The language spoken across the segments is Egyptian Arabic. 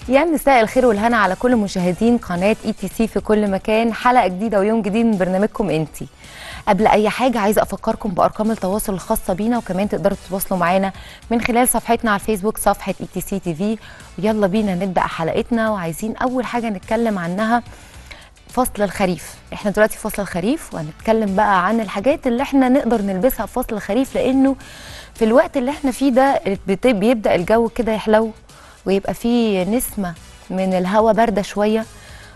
يا مساء الخير والهنا على كل مشاهدين قناه اي تي سي في كل مكان حلقه جديده ويوم جديد من برنامجكم انتي قبل اي حاجه عايزه افكركم بارقام التواصل الخاصه بينا وكمان تقدروا تتواصلوا معانا من خلال صفحتنا على الفيسبوك صفحه اي تي سي تي في ويلا بينا نبدا حلقتنا وعايزين اول حاجه نتكلم عنها فصل الخريف احنا دلوقتي في فصل الخريف وهنتكلم بقى عن الحاجات اللي احنا نقدر نلبسها في فصل الخريف لانه في الوقت اللي احنا فيه ده بت- بيبدا الجو كده يحلو ويبقى فيه نسمه من الهواء بارده شويه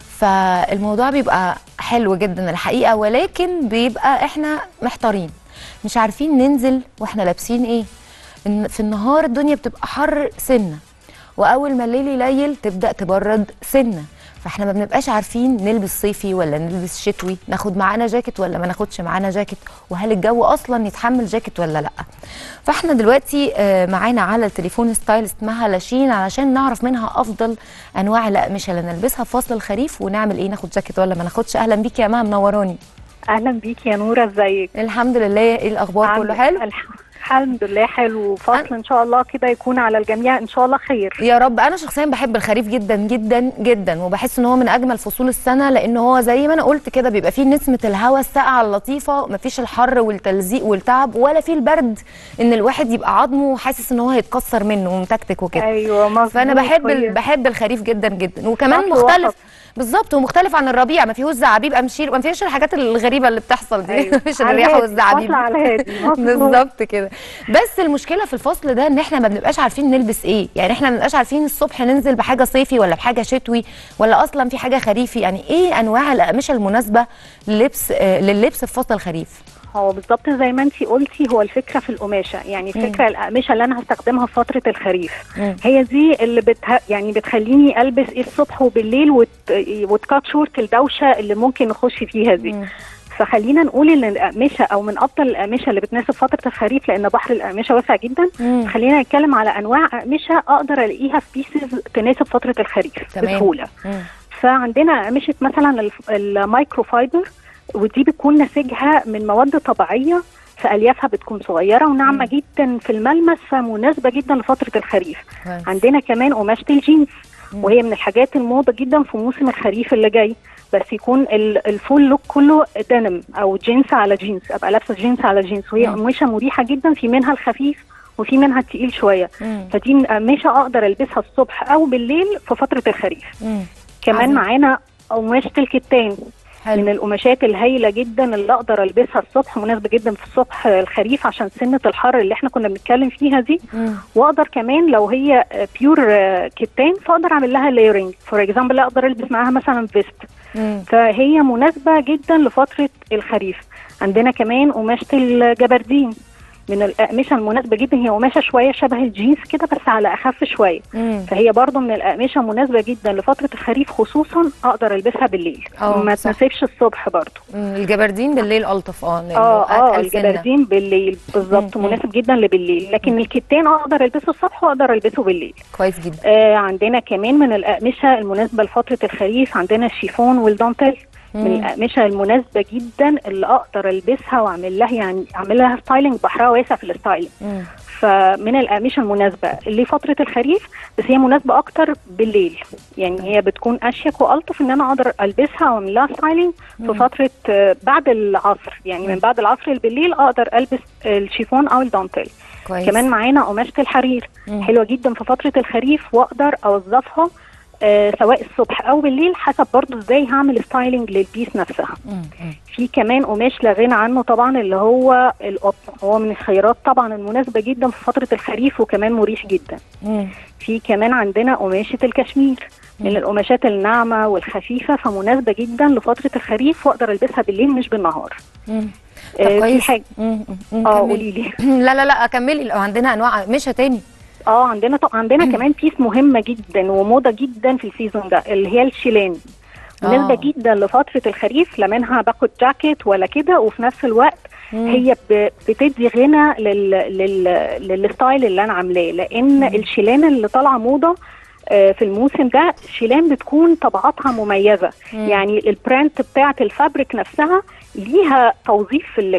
فالموضوع بيبقى حلو جدا الحقيقه ولكن بيبقى احنا محتارين مش عارفين ننزل واحنا لابسين ايه إن في النهار الدنيا بتبقى حر سنه واول ما الليل يليل تبدا تبرد سنه فاحنا ما بنبقاش عارفين نلبس صيفي ولا نلبس شتوي ناخد معانا جاكيت ولا ما ناخدش معانا جاكيت وهل الجو اصلا يتحمل جاكيت ولا لا فاحنا دلوقتي آه، معانا على التليفون ستايلست مها لاشين علشان نعرف منها افضل انواع الاقمشه اللي نلبسها في فصل الخريف ونعمل ايه ناخد جاكيت ولا ما ناخدش اهلا بيكي يا مها منوراني اهلا بيكي يا نوره ازيك الحمد لله ايه الاخبار كله عاملة- حلو الح- الحمد لله حلو فصل ان شاء الله كده يكون على الجميع ان شاء الله خير يا رب انا شخصيا بحب الخريف جدا جدا جدا وبحس ان هو من اجمل فصول السنه لان هو زي ما انا قلت كده بيبقى فيه نسمه الهواء الساقعه اللطيفه مفيش الحر والتلزيق والتعب ولا فيه البرد ان الواحد يبقى عظمه حاسس ان هو هيتكسر منه ومتكتك وكده ايوه مظبوط فانا بحب ال- كويس. بحب الخريف جدا جدا وكمان فصل مختلف وسط. بالظبط ومختلف عن الربيع ما فيهوش زعابيب امشير ما فيهوش الحاجات الغريبه اللي بتحصل دي أيوة. مش على الرياح الهادي، والزعابيب فصل على الهادي مظبوط. بالظبط كده بس المشكله في الفصل ده ان احنا ما بنبقاش عارفين نلبس ايه يعني احنا ما بنبقاش عارفين الصبح ننزل بحاجه صيفي ولا بحاجه شتوي ولا اصلا في حاجه خريفي يعني ايه انواع الاقمشه المناسبه للبس آه لللبس في فصل الخريف هو بالظبط زي ما انت قلتي هو الفكره في القماشه يعني الفكره الاقمشه اللي انا هستخدمها في فتره الخريف مم. هي دي اللي بتها يعني بتخليني البس ايه الصبح وبالليل وت... وتكات شورت الدوشه اللي ممكن نخش فيها دي مم. فخلينا نقول ان الاقمشه او من افضل الاقمشه اللي بتناسب فتره الخريف لان بحر الاقمشه واسع جدا مم. خلينا نتكلم على انواع اقمشه اقدر الاقيها في بيسز تناسب فتره الخريف تمام. بسهوله مم. فعندنا اقمشه مثلا الف- المايكرو فايبر ودي بتكون نسيجها من مواد طبيعيه فاليافها بتكون صغيره وناعمه جدا في الملمس فمناسبه جدا لفتره الخريف كويس. عندنا كمان قماشه الجينز مم. وهي من الحاجات الموضه جدا في موسم الخريف اللي جاي بس يكون ال- الفول لوك كله دينم او جينز على جينز ابقى لابسه جينز على جينز وهي مم. قماشه مريحه جدا في منها الخفيف وفي منها التقيل شويه مم. فدي قماشه اقدر البسها الصبح او بالليل في فتره الخريف مم. كمان عظيم. معانا قماشه الكتان من حلو القماشات الهايله جدا اللي اقدر البسها الصبح مناسبه جدا في الصبح الخريف عشان سنه الحر اللي احنا كنا بنتكلم فيها دي مم. واقدر كمان لو هي بيور كتان فاقدر اعمل لها لايرنج فور اكزامبل اقدر البس معاها مثلا فيست مم. فهي مناسبه جدا لفتره الخريف عندنا كمان قماشه الجبردين من الاقمشه المناسبه جدا هي قماشه شويه شبه الجينز كده بس على اخف شويه مم. فهي برضو من الأقمشة مناسبة جدا لفترة الخريف خصوصا أقدر ألبسها بالليل اه، ما صح. تناسبش الصبح برضو مم. الجبردين بالليل الطف اه لأنه اه اه أتقل سنة. الجبردين بالليل بالظبط مم، مم. مناسب جدا لبالليل لكن الكتان اقدر البسه الصبح واقدر البسه بالليل كويس جدا آه عندنا كمان من الأقمشة المناسبة لفترة الخريف عندنا الشيفون والدانتيل من مم. الأقمشة المناسبة جدا اللي أقدر ألبسها وأعمل لها يعني أعمل لها ستايلنج بحرها واسع في الستايلنج مم. فمن الأقمشة المناسبة لفترة الخريف بس هي مناسبة أكتر بالليل يعني هي بتكون أشيك وألطف إن أنا أقدر ألبسها وأعمل لها ستايلينج في مم. فترة آه، بعد العصر يعني من بعد العصر بالليل أقدر ألبس الشيفون أو الدانتيل كويس كمان معانا قماشة الحرير مم. حلوة جدا في فترة الخريف وأقدر أوظفها آه سواء الصبح أو بالليل حسب برضو إزاي هعمل ستايلينج للبيس نفسها مم. مم. في كمان قماش لا غنى عنه طبعا اللي هو القطن هو من الخيارات طبعا المناسبة جدا في فترة الخريف وكمان مريح جدا مم. في كمان عندنا قماشة الكشمير من مم. القماشات الناعمة والخفيفة فمناسبة جدا لفترة الخريف واقدر البسها بالليل مش بالنهار مم. طب آه، في كويس حاجة مم. مم. اه كملي. قولي لي لا لا لا كملي لو عندنا انواع مشى تاني اه عندنا طب عندنا كمان بيس مهمة جدا وموضة جدا في السيزون ده اللي هي الشيلان مناسبة آه. جدا لفترة الخريف لا منها باخد جاكيت ولا كده وفي نفس الوقت مم. هي ب- بتدي غنى لل... لل... للستايل اللي انا عاملاه لان الشيلان اللي طالعه موضه آه، في الموسم ده شيلان بتكون طبعاتها مميزه مم. يعني البرنت بتاعه الفابريك نفسها ليها توظيف في اللبس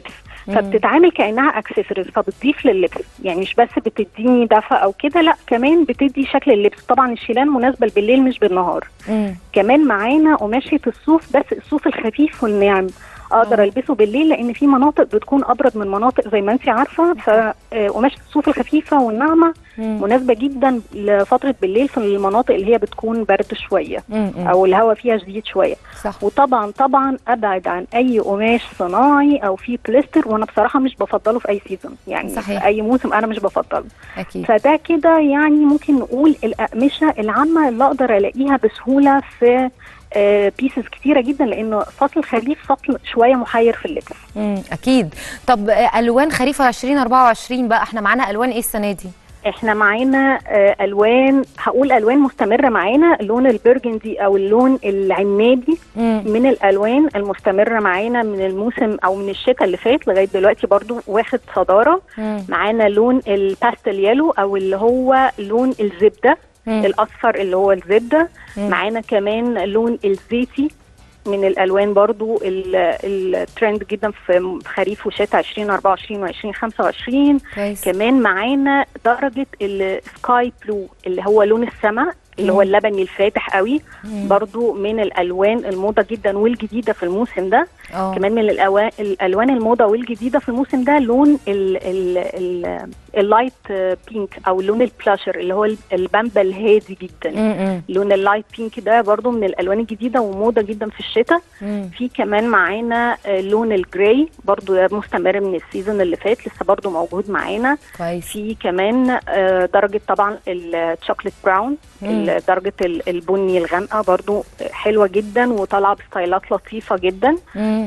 فبتتعامل كانها اكسسوارز فبتضيف لللبس يعني مش بس بتديني دفى او كده لا كمان بتدي شكل اللبس طبعا الشيلان مناسبه بالليل مش بالنهار مم. كمان معانا قماشه الصوف بس الصوف الخفيف والناعم اقدر آه. البسه بالليل لان في مناطق بتكون ابرد من مناطق زي ما انت عارفه فقماشه الصوف الخفيفه والناعمه مم. مناسبه جدا لفتره بالليل في المناطق اللي هي بتكون برد شويه مم. مم. او الهواء فيها شديد شويه صح وطبعا طبعا ابعد عن اي قماش صناعي او فيه بوليستر وانا بصراحه مش بفضله في اي سيزون يعني صحيح. في اي موسم انا مش بفضله اكيد فده كده يعني ممكن نقول الاقمشه العامه اللي اقدر الاقيها بسهوله في بيسز كتيره جدا لانه فصل الخريف فصل شويه محير في اللبس مم. اكيد طب آه، الوان خريف 2024 بقى احنا معانا الوان ايه السنه دي احنا معانا آه، الوان هقول الوان مستمره معانا اللون البرجندي او اللون العنابي مم. من الالوان المستمره معانا من الموسم او من الشتاء اللي فات لغايه دلوقتي برضو واخد صداره مم. معانا لون الباستل يلو او اللي هو لون الزبده مم. الاصفر اللي هو الزبده مم. معانا كمان لون الزيتي من الالوان برضو ال- الترند جدا في خريف وشتاء 2024 و2025 كويس كمان معانا درجه السكاي بلو اللي هو لون السماء اللي هو مم. اللبني الفاتح قوي مم. برضو من الالوان الموضه جدا والجديده في الموسم ده اه كمان من الألوان, الالوان الموضه والجديده في الموسم ده لون ال ال ال اللايت بينك او لون البلاشر اللي هو البامبا الهادي جدا مم. مم. لون اللايت بينك ده برضو من الالوان الجديده وموضه جدا في الشتاء مم. في كمان معانا آه، لون الجراي برضو ده مستمر من السيزون اللي فات لسه برضو موجود معانا كويس في كمان آه، درجه طبعا الشوكليت براون مم. درجه ال- البني الغامقه برضو حلوه جدا وطالعه بستايلات لطيفه جدا مم.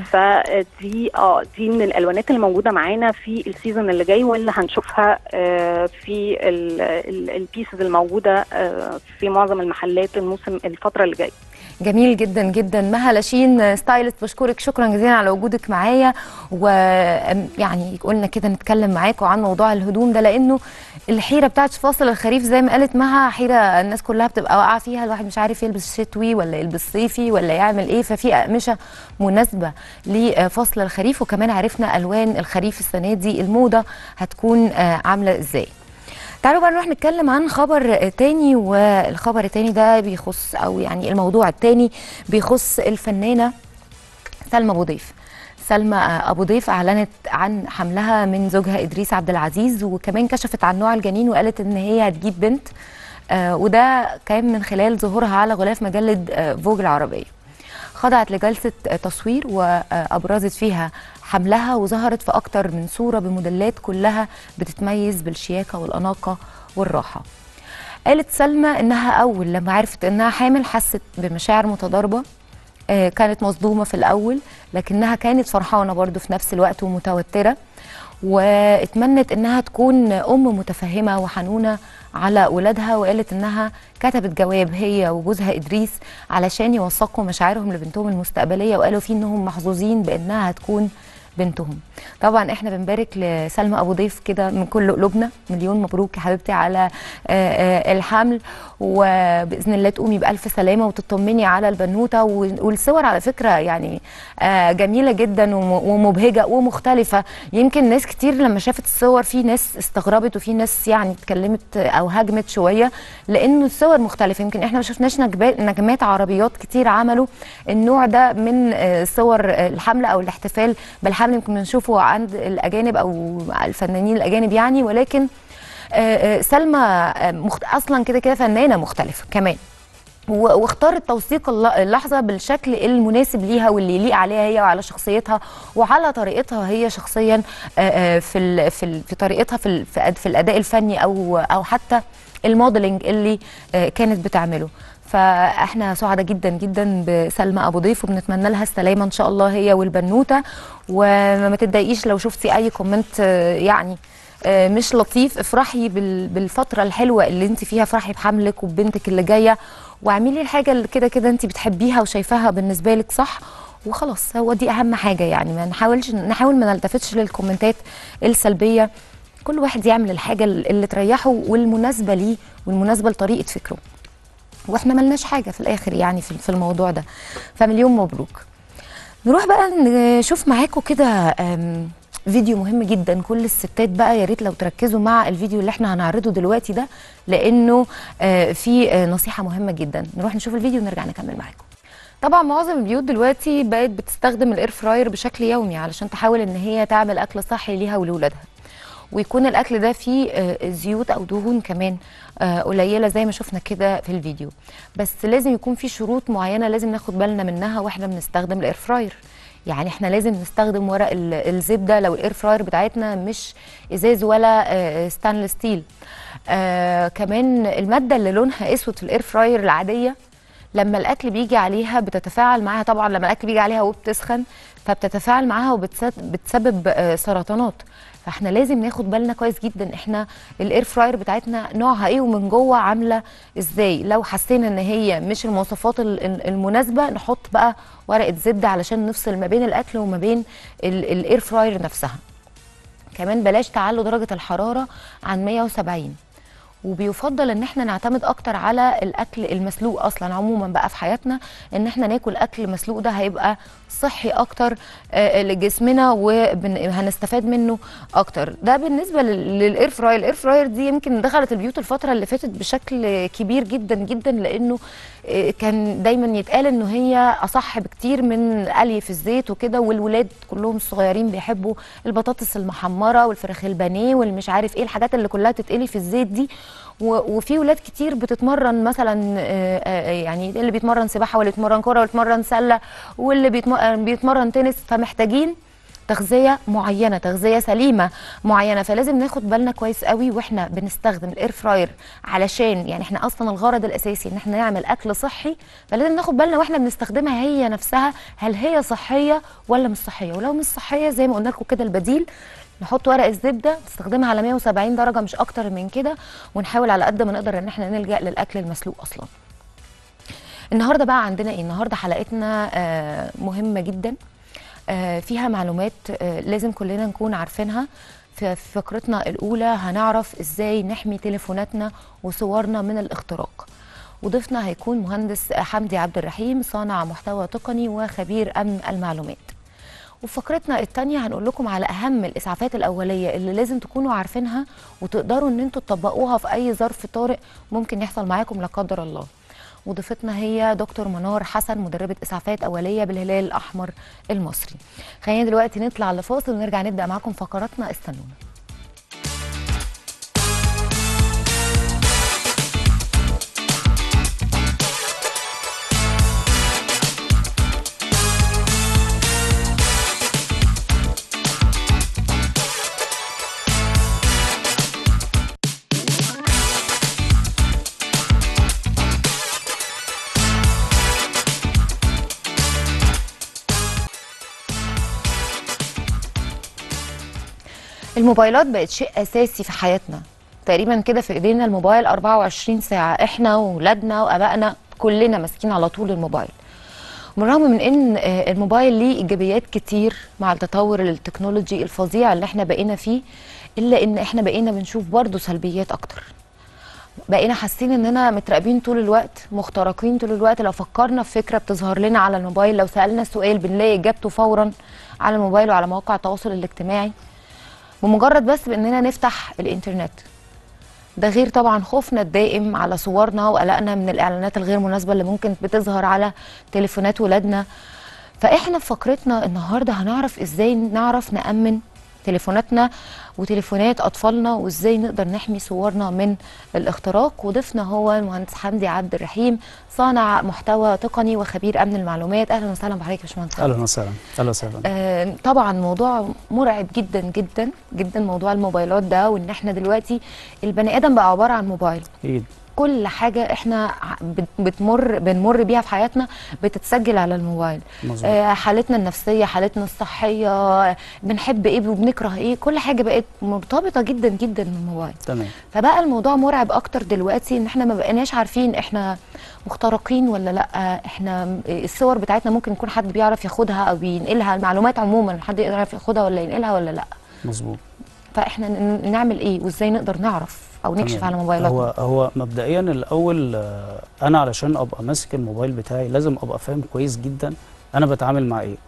فدي اه دي من الالوانات اللي موجوده معانا في السيزون اللي جاي واللي هنشوفها آه، في ال- ال- البيسز الموجوده آه، في معظم المحلات الموسم الفتره اللي جايه جميل جدا جدا مها لاشين ستايلست بشكرك شكرا جزيلا على وجودك معايا ويعني قلنا كده نتكلم معاكم عن موضوع الهدوم ده لانه الحيره بتاعت فاصل الخريف زي ما قالت مها حيره الناس كلها بتبقى واقعه فيها الواحد مش عارف يلبس شتوي ولا يلبس صيفي ولا يعمل ايه ففي اقمشه مناسبه لفصل الخريف وكمان عرفنا الوان الخريف السنه دي الموضه هتكون آه، عامله ازاي تعالوا بقى نروح نتكلم عن خبر تاني والخبر التاني ده بيخص او يعني الموضوع التاني بيخص الفنانه سلمى ابو ضيف سلمى ابو ضيف اعلنت عن حملها من زوجها ادريس عبد العزيز وكمان كشفت عن نوع الجنين وقالت ان هي هتجيب بنت آه، وده كان من خلال ظهورها على غلاف مجله آه، فوج العربيه خضعت لجلسة تصوير وأبرزت فيها حملها وظهرت في أكتر من صورة بموديلات كلها بتتميز بالشياكة والأناقة والراحة قالت سلمى إنها أول لما عرفت إنها حامل حست بمشاعر متضاربة آه، كانت مصدومة في الأول لكنها كانت فرحانة برضو في نفس الوقت ومتوترة واتمنت انها تكون ام متفهمه وحنونه على ولادها وقالت انها كتبت جواب هي وجوزها ادريس علشان يوثقوا مشاعرهم لبنتهم المستقبليه وقالوا فيه انهم محظوظين بانها هتكون بنتهم طبعا احنا بنبارك لسلمى ابو ضيف كده من كل قلوبنا مليون مبروك يا حبيبتي على آه، آه، الحمل وباذن الله تقومي بالف سلامه وتطمني على البنوته و- والصور على فكره يعني آه، جميله جدا وم- ومبهجه ومختلفه يمكن ناس كتير لما شافت الصور في ناس استغربت وفي ناس يعني اتكلمت او هاجمت شويه لانه الصور مختلفه يمكن احنا ما شفناش نجبا- نجمات عربيات كتير عملوا النوع ده من آه، صور آه، الحمله او الاحتفال بالحمل يمكن بنشوفه عند الاجانب او الفنانين الاجانب يعني ولكن آه، آه، سلمى آه، مخت... اصلا كده كده فنانه مختلفه كمان و- واختارت توثيق الل- اللحظه بالشكل المناسب ليها واللي يليق عليها هي وعلى شخصيتها وعلى طريقتها هي شخصيا آه، آه، في ال في ال في طريقتها في ال- في أد- في الاداء الفني او او حتى الموديلنج اللي آه، كانت بتعمله فاحنا سعداء جدا جدا بسلمى ابو ضيف وبنتمنى لها السلامه ان شاء الله هي والبنوته وما تتضايقيش لو شفتي اي كومنت آه، يعني آه، مش لطيف افرحي بال- بالفتره الحلوه اللي انت فيها افرحي بحملك وببنتك اللي جايه واعملي الحاجه اللي كده كده انت بتحبيها وشايفاها بالنسبه لك صح وخلاص هو دي اهم حاجه يعني ما نحاولش نحاول ما نلتفتش للكومنتات السلبيه كل واحد يعمل الحاجه اللي تريحه والمناسبه ليه والمناسبه لطريقه فكره واحنا ملناش حاجه في الاخر يعني في في الموضوع ده فمليون مبروك نروح بقى نشوف معاكم كده أم، فيديو مهم جدا كل الستات بقى يا ريت لو تركزوا مع الفيديو اللي احنا هنعرضه دلوقتي ده لانه آه، في آه، نصيحه مهمه جدا نروح نشوف الفيديو ونرجع نكمل معاكم طبعا معظم البيوت دلوقتي بقت بتستخدم الاير فراير بشكل يومي علشان تحاول ان هي تعمل اكل صحي ليها ولولادها ويكون الاكل ده فيه آه، زيوت او دهون كمان آه، قليله زي ما شفنا كده في الفيديو بس لازم يكون في شروط معينه لازم ناخد بالنا منها واحنا بنستخدم الاير فراير يعني احنا لازم نستخدم ورق ال- الزبده لو الاير فراير بتاعتنا مش ازاز ولا آه، ستانلس ستيل آه كمان الماده اللي لونها اسود في الاير فراير العاديه لما الاكل بيجي عليها بتتفاعل معاها طبعا لما الاكل بيجي عليها وبتسخن فبتتفاعل معاها وبتسبب سرطانات فاحنا لازم ناخد بالنا كويس جدا احنا الاير فراير بتاعتنا نوعها ايه ومن جوه عامله ازاي لو حسينا ان هي مش المواصفات ال- ال- المناسبه نحط بقى ورقه زبده علشان نفصل ما بين الاكل وما بين ال- الاير فراير نفسها كمان بلاش تعلوا درجه الحراره عن 170 وبيفضل ان احنا نعتمد اكتر على الاكل المسلوق اصلا عموما بقى في حياتنا ان احنا ناكل اكل مسلوق ده هيبقى صحي اكتر آه، لجسمنا وهنستفاد منه اكتر ده بالنسبه لل- للاير فراير الاير فراير دي يمكن دخلت البيوت الفتره اللي فاتت بشكل كبير جدا جدا لانه آه، كان دايما يتقال انه هي اصح بكتير من قلي في الزيت وكده والولاد كلهم الصغيرين بيحبوا البطاطس المحمره والفراخ البانيه والمش عارف ايه الحاجات اللي كلها تتقلي في الزيت دي و- وفي ولاد كتير بتتمرن مثلا آه، آه، يعني اللي بيتمرن سباحه واللي بيتمرن كوره واللي بيتمرن سله واللي بيتم- آه، بيتمرن تنس فمحتاجين تغذيه معينه تغذيه سليمه معينه فلازم ناخد بالنا كويس قوي واحنا بنستخدم الاير فراير علشان يعني احنا اصلا الغرض الاساسي ان احنا نعمل اكل صحي فلازم ناخد بالنا واحنا بنستخدمها هي نفسها هل هي صحيه ولا مش صحيه ولو مش صحيه زي ما قلنا لكم كده البديل نحط ورق الزبده نستخدمها على 170 درجه مش اكتر من كده ونحاول على قد ما نقدر ان احنا نلجا للاكل المسلوق اصلا النهارده بقى عندنا ايه النهارده حلقتنا آه، مهمه جدا آه، فيها معلومات آه، لازم كلنا نكون عارفينها في في فقرتنا الاولى هنعرف ازاي نحمي تليفوناتنا وصورنا من الاختراق وضيفنا هيكون مهندس حمدي عبد الرحيم صانع محتوى تقني وخبير امن المعلومات وفي فقرتنا الثانيه هنقول لكم على اهم الاسعافات الاوليه اللي لازم تكونوا عارفينها وتقدروا ان انتوا تطبقوها في اي ظرف طارئ ممكن يحصل معاكم لا قدر الله وضيفتنا هي دكتور منار حسن مدربه اسعافات اوليه بالهلال الاحمر المصري خلينا دلوقتي نطلع لفاصل ونرجع نبدا معاكم فقراتنا استنونا الموبايلات بقت شيء اساسي في حياتنا تقريبا كده في ايدينا الموبايل 24 ساعه احنا واولادنا وابائنا كلنا ماسكين على طول الموبايل بالرغم من ان آه، الموبايل ليه ايجابيات كتير مع التطور التكنولوجي الفظيع اللي احنا بقينا فيه الا ان احنا بقينا بنشوف برضه سلبيات اكتر بقينا حاسين اننا متراقبين طول الوقت مخترقين طول الوقت لو فكرنا في فكره بتظهر لنا على الموبايل لو سالنا سؤال بنلاقي اجابته فورا على الموبايل وعلى مواقع التواصل الاجتماعي بمجرد بس باننا نفتح الانترنت ده غير طبعا خوفنا الدائم على صورنا وقلقنا من الاعلانات الغير مناسبه اللي ممكن بتظهر على تليفونات ولادنا فاحنا في فقرتنا النهارده هنعرف ازاي نعرف نامن تليفوناتنا وتليفونات اطفالنا وازاي نقدر نحمي صورنا من الاختراق وضيفنا هو المهندس حمدي عبد الرحيم صانع محتوى تقني وخبير امن المعلومات اهلا وسهلا بحضرتك يا باشمهندس حمدي. اهلا وسهلا اهلا وسهلا آه، طبعا موضوع مرعب جدا جدا جدا موضوع الموبايلات ده وان احنا دلوقتي البني ادم بقى عباره عن موبايل اكيد كل حاجه احنا ع- بت- بتمر بنمر بيها في حياتنا بتتسجل على الموبايل مظبوط آه، حالتنا النفسيه حالتنا الصحيه بنحب ايه وبنكره ايه كل حاجه بقت مرتبطه جدا جدا بالموبايل تمام فبقى الموضوع مرعب اكتر دلوقتي ان احنا ما بقيناش عارفين احنا مخترقين ولا لا احنا الصور بتاعتنا ممكن يكون حد بيعرف ياخدها او بينقلها المعلومات عموما حد يقدر يعرف ياخدها ولا ينقلها ولا لا مظبوط فاحنا ن- نعمل ايه وازاي نقدر نعرف او نكشف تمام. على موبايلاتنا هو هو مبدئيا الاول آه، انا علشان ابقى ماسك الموبايل بتاعي لازم ابقى فاهم كويس جدا انا بتعامل مع ايه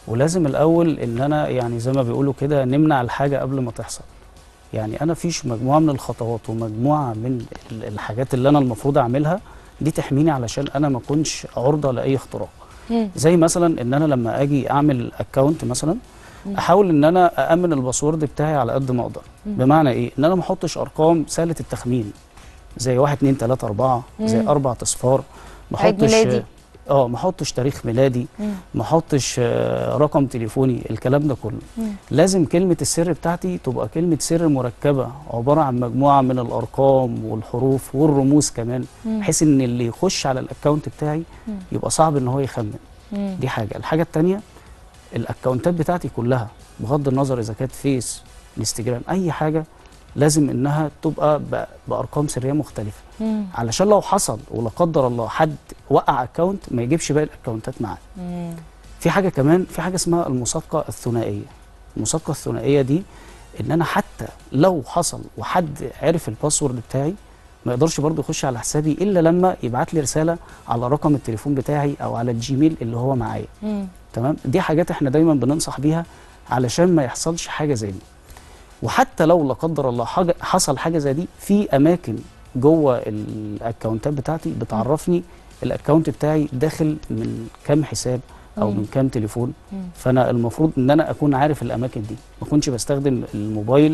ولازم الاول ان انا يعني زي ما بيقولوا كده نمنع الحاجه قبل ما تحصل يعني انا فيش مجموعه من الخطوات ومجموعه من ال- الحاجات اللي انا المفروض اعملها دي تحميني علشان انا ما اكونش عرضه لاي اختراق مم. زي مثلا ان انا لما اجي اعمل اكونت مثلا مم. احاول ان انا اامن الباسورد بتاعي على قد ما اقدر مم. بمعنى ايه ان انا ما احطش ارقام سهله التخمين زي 1 2 3 4 زي مم. اربع اصفار ما عيد احطش ميلادي. اه ما احطش تاريخ ميلادي مم. ما احطش آه، رقم تليفوني الكلام ده كله مم. لازم كلمة السر بتاعتي تبقى كلمة سر مركبة عبارة عن مجموعة من الأرقام والحروف والرموز كمان مم. بحيث إن اللي يخش على الأكونت بتاعي مم. يبقى صعب إن هو يخمن مم. دي حاجة الحاجة التانية الأكونتات بتاعتي كلها بغض النظر إذا كانت فيس انستجرام أي حاجة لازم إنها تبقى ب- بأرقام سرية مختلفة مم. علشان لو حصل ولا قدر الله حد وقع أكونت ما يجيبش باقي الأكونتات معاه مم. في حاجه كمان في حاجه اسمها المصادقه الثنائيه المصادقه الثنائيه دي ان انا حتى لو حصل وحد عرف الباسورد بتاعي ما يقدرش برضه يخش على حسابي الا لما يبعت لي رساله على رقم التليفون بتاعي او على الجيميل اللي هو معايا مم. تمام دي حاجات احنا دايما بننصح بيها علشان ما يحصلش حاجه زي دي وحتى لو لا قدر الله حاجه حصل حاجه زي دي في اماكن جوه الاكونتات بتاعتي بتعرفني الاكونت بتاعي داخل من كام حساب او مم. من كام تليفون مم. فانا المفروض ان انا اكون عارف الاماكن دي ما اكونش بستخدم الموبايل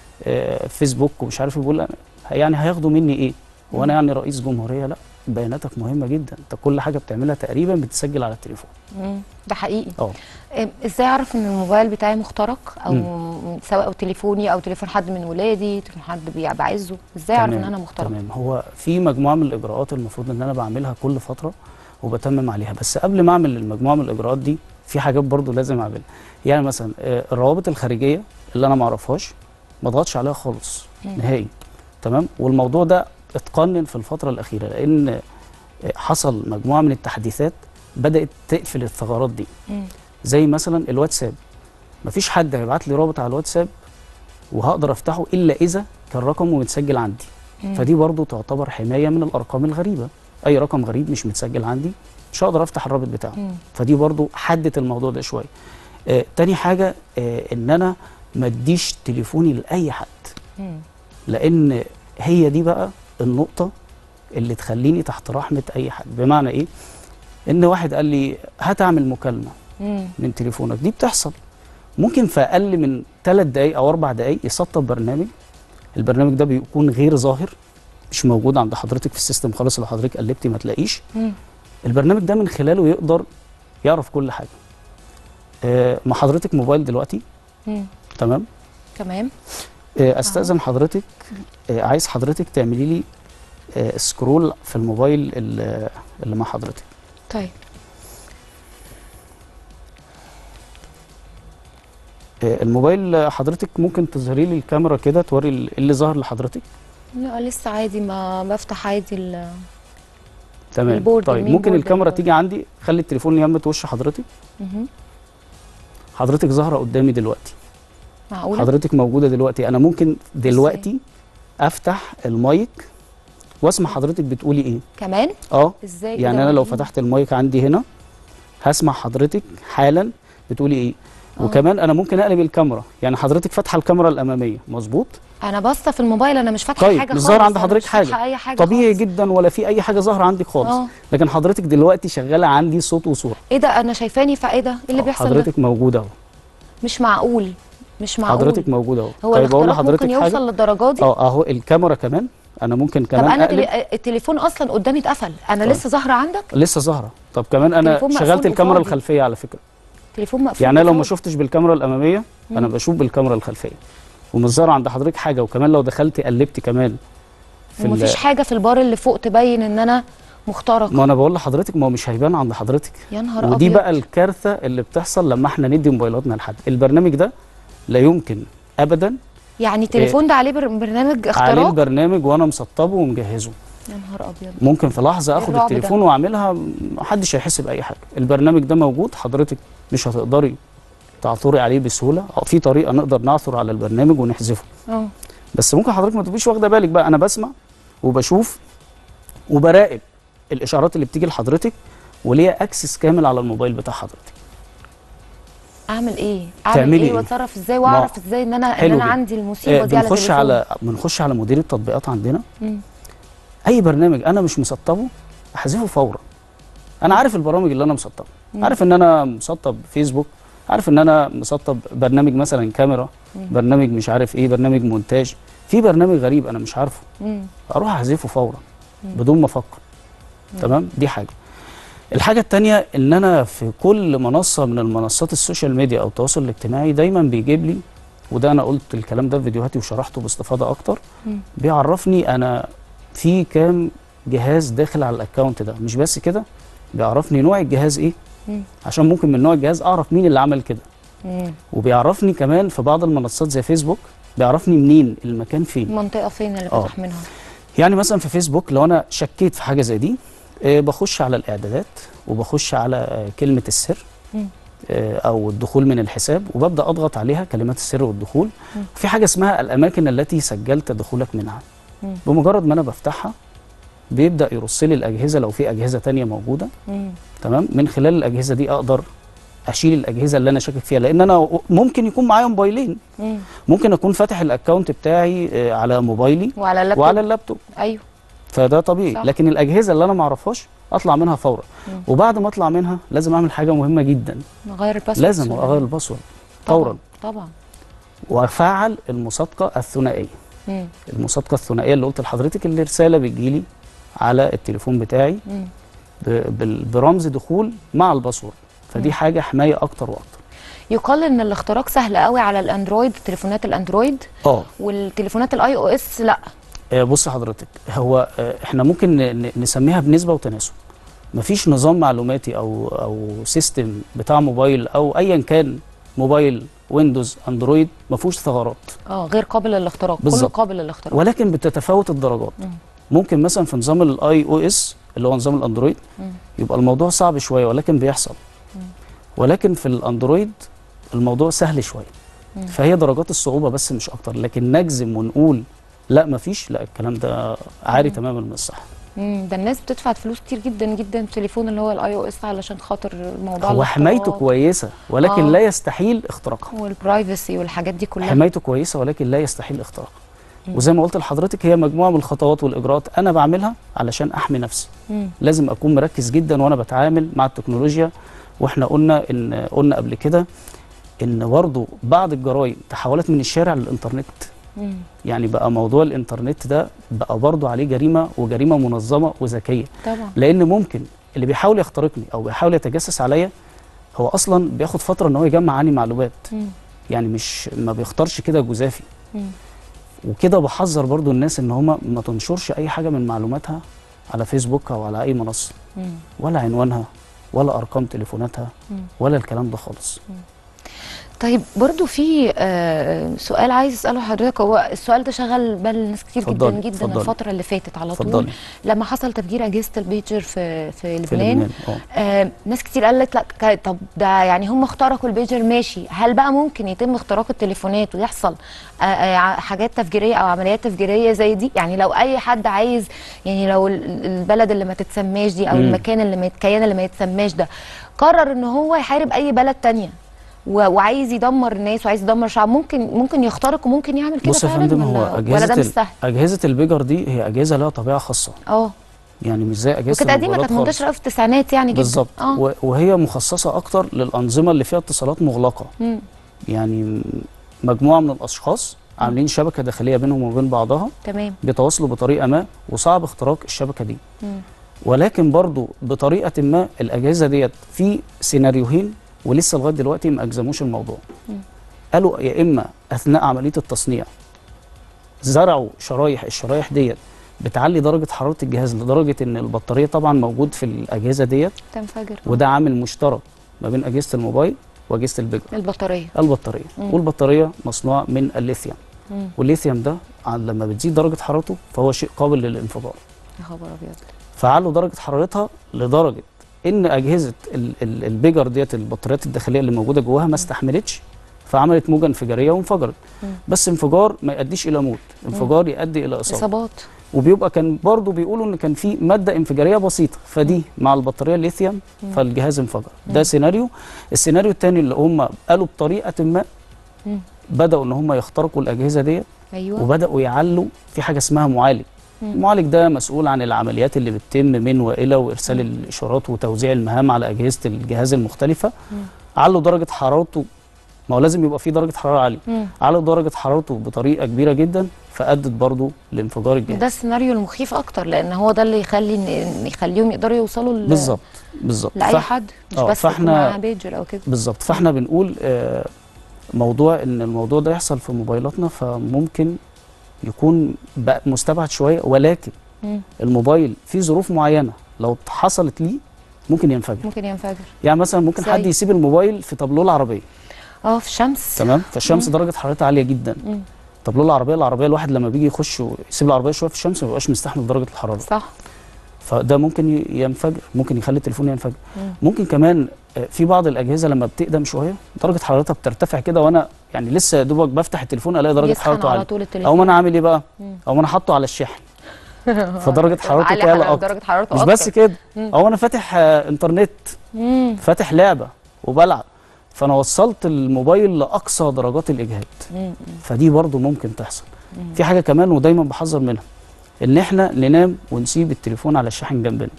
آه، فيسبوك ومش عارف بيقول أنا- يعني هياخدوا مني ايه وانا يعني رئيس جمهوريه لا بياناتك مهمه جدا انت كل حاجه بتعملها تقريبا بتسجل على التليفون مم. ده حقيقي اه إم، ازاي اعرف ان الموبايل بتاعي مخترق او مم. سواء أو تليفوني او تليفون حد من ولادي تليفون حد بي- بعزه ازاي اعرف ان تمام، انا مخترق تمام هو في مجموعه من الاجراءات المفروض ان انا بعملها كل فتره وبتمم عليها بس قبل ما اعمل المجموعه من الاجراءات دي في حاجات برضو لازم اعملها يعني مثلا آه، الروابط الخارجيه اللي انا ما اعرفهاش ما اضغطش عليها خالص مم. نهائي تمام والموضوع ده اتقنن في الفتره الاخيره لان آه، حصل مجموعه من التحديثات بدات تقفل الثغرات دي مم. زي مثلا الواتساب مفيش حد هيبعت لي رابط على الواتساب وهقدر افتحه الا اذا كان رقمه متسجل عندي مم. فدي برضو تعتبر حمايه من الارقام الغريبه اي رقم غريب مش متسجل عندي مش هقدر افتح الرابط بتاعه مم. فدي برضو حدت الموضوع ده شويه آه تاني حاجه آه ان انا ما اديش تليفوني لاي حد مم. لان هي دي بقى النقطه اللي تخليني تحت رحمه اي حد بمعنى ايه ان واحد قال لي هات اعمل مكالمه مم. من تليفونك دي بتحصل ممكن في اقل من ثلاث دقائق او اربع دقائق يسطب برنامج البرنامج ده بيكون غير ظاهر مش موجود عند حضرتك في السيستم خالص لو حضرتك قلبتي ما تلاقيش مم. البرنامج ده من خلاله يقدر يعرف كل حاجه آه مع حضرتك موبايل دلوقتي مم. تمام تمام آه استاذن حضرتك آه عايز حضرتك تعملي لي آه سكرول في الموبايل اللي اللي مع حضرتك طيب آه الموبايل حضرتك ممكن تظهري لي الكاميرا كده توري ال- اللي ظهر لحضرتك لا لسه عادي ما بفتح عادي ال تمام البورد، طيب المين ممكن بورد الكاميرا اللي تيجي عندي خلي التليفون يمة وش حضرتك مهم. حضرتك ظاهره قدامي دلوقتي معقوله حضرتك موجوده دلوقتي انا ممكن دلوقتي افتح المايك واسمع حضرتك بتقولي ايه كمان اه ازاي يعني كده انا لو وريني. فتحت المايك عندي هنا هسمع حضرتك حالا بتقولي ايه آه. وكمان انا ممكن اقلب الكاميرا يعني حضرتك فاتحه الكاميرا الاماميه مظبوط انا باصه في الموبايل انا مش فاتحه طيب حاجه مش خالص ظاهر عند أنا حضرتك مش حاجة. فاتحة اي حاجه طبيعي خالص. جدا ولا في اي حاجه ظاهره عندك خالص اه لكن حضرتك دلوقتي شغاله عندي صوت وصوره ايه ده انا شايفاني فايه ده ايه اللي آه، بيحصل ده حضرتك موجوده اهو مش معقول مش معقول حضرتك موجوده اهو هو طيب اقول الاختراق لحضرتك ممكن حاجه يوصل للدرجه دي اه اهو الكاميرا كمان انا ممكن طب كمان انا اقلب تلي... التليفون اصلا قدامي اتقفل انا طيب. لسه ظاهره عندك لسه ظاهره طب كمان انا التليفون مقفول شغلت الكاميرا وفاضي. الخلفيه على فكره تليفون مقفول يعني انا لو ما وفاضي. شفتش بالكاميرا الاماميه انا مم. بشوف بالكاميرا الخلفيه ومش ظاهر عند حضرتك حاجه وكمان لو دخلتي قلبتي كمان في ال- ومفيش حاجه في البار اللي فوق تبين ان انا مخترق ما انا بقول لحضرتك ما هو مش هيبان عند حضرتك يا نهار ودي ابيض بقى الكارثه اللي بتحصل لما احنا ندي موبايلاتنا لحد البرنامج ده لا يمكن ابدا يعني التليفون ده عليه بر- برنامج عليه اختراق البرنامج وانا مسطبه ومجهزه يا نهار ابيض ممكن في لحظه اخد الرعب ده. التليفون واعملها محدش هيحس باي حاجه البرنامج ده موجود حضرتك مش هتقدري تعثري عليه بسهوله أو في طريقه نقدر نعثر على البرنامج ونحذفه اه بس ممكن حضرتك ما تبقيش واخده بالك بقى انا بسمع وبشوف وبراقب الاشارات اللي بتيجي لحضرتك وليا اكسس كامل على الموبايل بتاع حضرتك اعمل ايه اعمل تعملي ايه إيه؟ واتصرف ازاي واعرف ازاي ان انا ان حلو انا جدا. عندي المصيبه آه، دي على بنخش تليفون على بنخش على مدير التطبيقات عندنا مم. اي برنامج انا مش مسطبه احذفه فورا انا عارف البرامج اللي انا مسطبها مم. عارف ان انا مسطب فيسبوك عارف ان انا مسطب برنامج مثلا كاميرا مم. برنامج مش عارف ايه برنامج مونتاج في برنامج غريب انا مش عارفه مم. اروح احذفه فورا مم. بدون ما افكر تمام دي حاجه الحاجه التانية ان انا في كل منصه من المنصات السوشيال ميديا او التواصل الاجتماعي دايما بيجيب لي وده انا قلت الكلام ده في فيديوهاتي وشرحته باستفاضه اكتر مم. بيعرفني انا في كام جهاز داخل على الاكونت ده مش بس كده بيعرفني نوع الجهاز ايه مم. عشان ممكن من نوع الجهاز اعرف مين اللي عمل كده مم. وبيعرفني كمان في بعض المنصات زي فيسبوك بيعرفني منين المكان فين المنطقه فين اللي آه. فتح منها يعني مثلا في فيسبوك لو انا شكيت في حاجه زي دي آه، بخش على الاعدادات وبخش على آه، كلمه السر مم. آه، او الدخول من الحساب وببدا اضغط عليها كلمات السر والدخول مم. في حاجه اسمها الاماكن التي سجلت دخولك منها مم. بمجرد ما انا بفتحها بيبدا يرص لي الاجهزه لو في اجهزه تانية موجوده مم. تمام من خلال الاجهزه دي اقدر اشيل الاجهزه اللي انا شاكك فيها لان انا ممكن يكون معايا موبايلين مم. ممكن اكون فاتح الاكونت بتاعي آه، على موبايلي وعلى اللابتوب وعلى اللابتوب ايوه فده طبيعي صح. لكن الاجهزه اللي انا ما اعرفهاش اطلع منها فورا مم. وبعد ما اطلع منها لازم اعمل حاجه مهمه جدا نغير الباسورد لازم اغير الباسورد فورا طبعا وافعل المصادقه الثنائيه مم. المصادقه الثنائيه اللي قلت لحضرتك اللي رساله بتجيلي على التليفون بتاعي مم. ب- بال- برمز دخول مع الباسورد فدي مم. حاجه حمايه اكتر واكتر يقال ان الاختراق سهل قوي على الاندرويد تليفونات الاندرويد اه والتليفونات الاي او اس لا آه، بص حضرتك هو آه، احنا ممكن ن- ن- نسميها بنسبه وتناسب مفيش نظام معلوماتي او او سيستم بتاع موبايل او ايا كان موبايل ويندوز اندرويد ما فيهوش ثغرات اه غير قابل للاختراق كله بالظبط. قابل للاختراق ولكن بتتفاوت الدرجات مم. ممكن مثلا في نظام الاي او اس اللي هو نظام الاندرويد مم. يبقى الموضوع صعب شويه ولكن بيحصل مم. ولكن في الاندرويد الموضوع سهل شويه مم. فهي درجات الصعوبه بس مش اكتر لكن نجزم ونقول لا مفيش لا الكلام ده عاري مم. تماما من الصح مم. ده الناس بتدفع فلوس كتير جدا جدا في التليفون اللي هو الاي او اس علشان خاطر الموضوع هو حمايته الاختراق كويسه ولكن آه. لا يستحيل اختراقها والبرايفسي والحاجات دي كلها حمايته كويسه ولكن لا يستحيل اختراقها مم. وزي ما قلت لحضرتك هي مجموعه من الخطوات والاجراءات انا بعملها علشان احمي نفسي مم. لازم اكون مركز جدا وانا بتعامل مع التكنولوجيا واحنا قلنا ان قلنا قبل كده ان برضه بعض الجرائم تحولت من الشارع للانترنت مم. يعني بقى موضوع الانترنت ده بقى برضه عليه جريمه وجريمه منظمه وذكيه طبعا لان ممكن اللي بيحاول يخترقني او بيحاول يتجسس عليا هو اصلا بياخد فتره ان هو يجمع عني معلومات مم. يعني مش ما بيختارش كده جزافي مم. وكده بحذر برضو الناس ان هما ما تنشرش اي حاجه من معلوماتها على فيسبوك او على اي منصه مم. ولا عنوانها ولا ارقام تليفوناتها مم. ولا الكلام ده خالص طيب برضو في آه سؤال عايز اساله حضرتك هو السؤال ده شغل بال ناس كتير جدا اتفضلي، جدا اتفضلي. الفتره اللي فاتت على طول اتفضلي لما حصل تفجير اجهزه البيجر في في في لبنان لبنان اه آه ناس كتير قالت لك ك- طب ده يعني هم اخترقوا البيجر ماشي هل بقى ممكن يتم اختراق التليفونات ويحصل آه آه ع- حاجات تفجيريه او عمليات تفجيريه زي دي يعني لو اي حد عايز يعني لو ال- البلد اللي ما تتسماش دي او مم. المكان اللي ما الكيان اللي ما يتسماش ده قرر ان هو يحارب اي بلد تانية و- وعايز يدمر الناس وعايز يدمر شعب ممكن ممكن يخترق وممكن يعمل كده بص يا فعلا فندم ولا, هو ولا اجهزه ده مش ال- سهل اجهزه البيجر دي هي اجهزه لها طبيعه خاصه اه يعني مش زي اجهزه وكانت قديمه الموبايلات كانت خالص. منتشره قوي في التسعينات يعني جدا بالظبط اه و- وهي مخصصه اكتر للانظمه اللي فيها اتصالات مغلقه مم. يعني م- مجموعه من الاشخاص عاملين شبكه داخليه بينهم وبين بعضها تمام بيتواصلوا بطريقه ما وصعب اختراق الشبكه دي مم. ولكن برضو بطريقه ما الاجهزه ديت في سيناريوهين ولسه لغايه دلوقتي ما اجزموش الموضوع مم. قالوا يا اما اثناء عمليه التصنيع زرعوا شرايح الشرايح ديت بتعلي درجه حراره الجهاز لدرجه ان البطاريه طبعا موجود في الاجهزه ديت تنفجر وده عامل مشترك ما بين اجهزه الموبايل واجهزه البيجر البطاريه البطاريه مم. والبطاريه مصنوعه من الليثيوم مم. والليثيوم ده عن- لما بتزيد درجه حرارته فهو شيء قابل للانفجار يا خبر ابيض فعلوا درجه حرارتها لدرجه ان اجهزه ال- ال- البيجر ديت البطاريات الداخليه اللي موجوده جواها ما استحملتش فعملت موجه انفجاريه وانفجرت مم. بس انفجار ما يؤديش الى موت انفجار يؤدي الى اصابه اصابات وبيبقى كان برضو بيقولوا ان كان في ماده انفجاريه بسيطه فدي مع البطاريه الليثيوم فالجهاز انفجر ده سيناريو السيناريو الثاني اللي هم قالوا بطريقه ما مم. بداوا ان هم يخترقوا الاجهزه ديت ايوه وبداوا يعلوا في حاجه اسمها معالج مم. المعالج ده مسؤول عن العمليات اللي بتتم من والى وارسال الاشارات وتوزيع المهام على اجهزه الجهاز المختلفه مم. علوا درجه حرارته ما هو لازم يبقى فيه درجه حراره عاليه مم. علوا درجه حرارته بطريقه كبيره جدا فادت برضه لانفجار الجهاز ده السيناريو المخيف اكتر لان هو ده اللي يخلي إن يخليهم يقدروا يوصلوا ل- بالظبط بالظبط لاي فإح- حد مش آه، بس فإحنا- يكون معاها بيجر او كده بالظبط فاحنا بنقول آه، موضوع ان الموضوع ده يحصل في موبايلاتنا فممكن يكون بقى مستبعد شويه ولكن مم. الموبايل في ظروف معينه لو حصلت ليه ممكن ينفجر ممكن ينفجر يعني مثلا ممكن زي؟ حد يسيب الموبايل في تابلوه العربيه اه في الشمس تمام فالشمس درجه حرارتها عاليه جدا مم. تابلوه العربيه العربيه الواحد لما بيجي يخش ويسيب العربيه شويه في الشمس ما بيبقاش مستحمل درجه الحراره صح فده ممكن ي- ينفجر ممكن يخلي التليفون ينفجر مم. ممكن كمان آه، في بعض الاجهزه لما بتقدم شويه درجه حرارتها بترتفع كده وانا يعني لسه يا دوبك بفتح التليفون الاقي درجه يسخن حرارته على عاليه طول او التليفون ما انا عامل ايه بقى مم. او ما انا حاطه على الشحن فدرجه حرارته عالية تعلى على اكتر درجه حرارته مش أكتر. بس كده مم. او انا فاتح آه، انترنت مم. فاتح لعبه وبلعب فانا وصلت الموبايل لاقصى درجات الاجهاد مم. فدي برضو ممكن تحصل مم. في حاجه كمان ودايما بحذر منها ان احنا ننام ونسيب التليفون على الشاحن جنبنا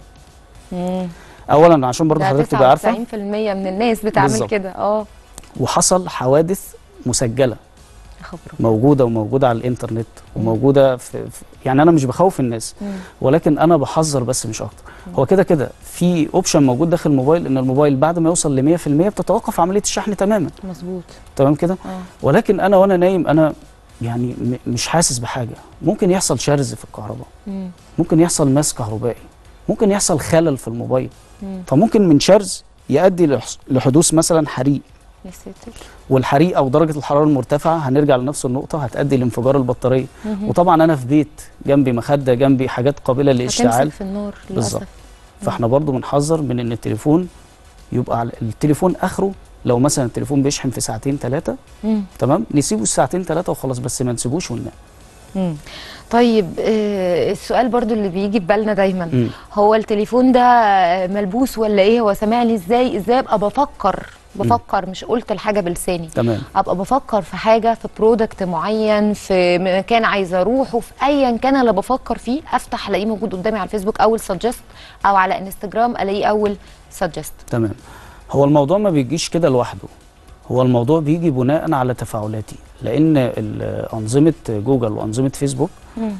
مم. اولا عشان برضو ده حضرتك تبقى عارفه 99% من الناس بتعمل بالظبط. كده اه وحصل حوادث مسجله يا خبر موجوده وموجوده على الانترنت وموجوده في, في يعني انا مش بخوف الناس مم. ولكن انا بحذر بس مش اكتر هو كده كده في اوبشن موجود داخل الموبايل ان الموبايل بعد ما يوصل ل 100% بتتوقف عمليه الشحن تماما مظبوط تمام كده اه ولكن انا وانا نايم انا يعني م- مش حاسس بحاجه ممكن يحصل شرز في الكهرباء مم. ممكن يحصل ماس كهربائي ممكن يحصل خلل في الموبايل مم. فممكن من شرز يؤدي لحس- لحدوث مثلا حريق يا ساتر والحريق او درجه الحراره المرتفعه هنرجع لنفس النقطه هتؤدي لانفجار البطاريه مهم. وطبعا انا في بيت جنبي مخده جنبي حاجات قابله للاشتعال هتمسك في النار بالظبط. للاسف فاحنا برضو بنحذر من ان التليفون يبقى على التليفون اخره لو مثلا التليفون بيشحن في ساعتين ثلاثه مم. تمام نسيبه الساعتين ثلاثه وخلاص بس ما نسيبوش وننام مم. طيب آه السؤال برضو اللي بيجي في بالنا دايما مم. هو التليفون ده آه، ملبوس ولا ايه هو سامعني ازاي ازاي ابقى بفكر بفكر مش قلت الحاجه بلساني تمام ابقى بفكر في حاجه في برودكت معين في مكان عايزه اروحه في ايا كان اللي بفكر فيه افتح الاقيه موجود قدامي على الفيسبوك اول سجست او على انستجرام الاقيه اول سجست تمام هو الموضوع ما بيجيش كده لوحده هو الموضوع بيجي بناء على تفاعلاتي لان ال- انظمه جوجل وانظمه فيسبوك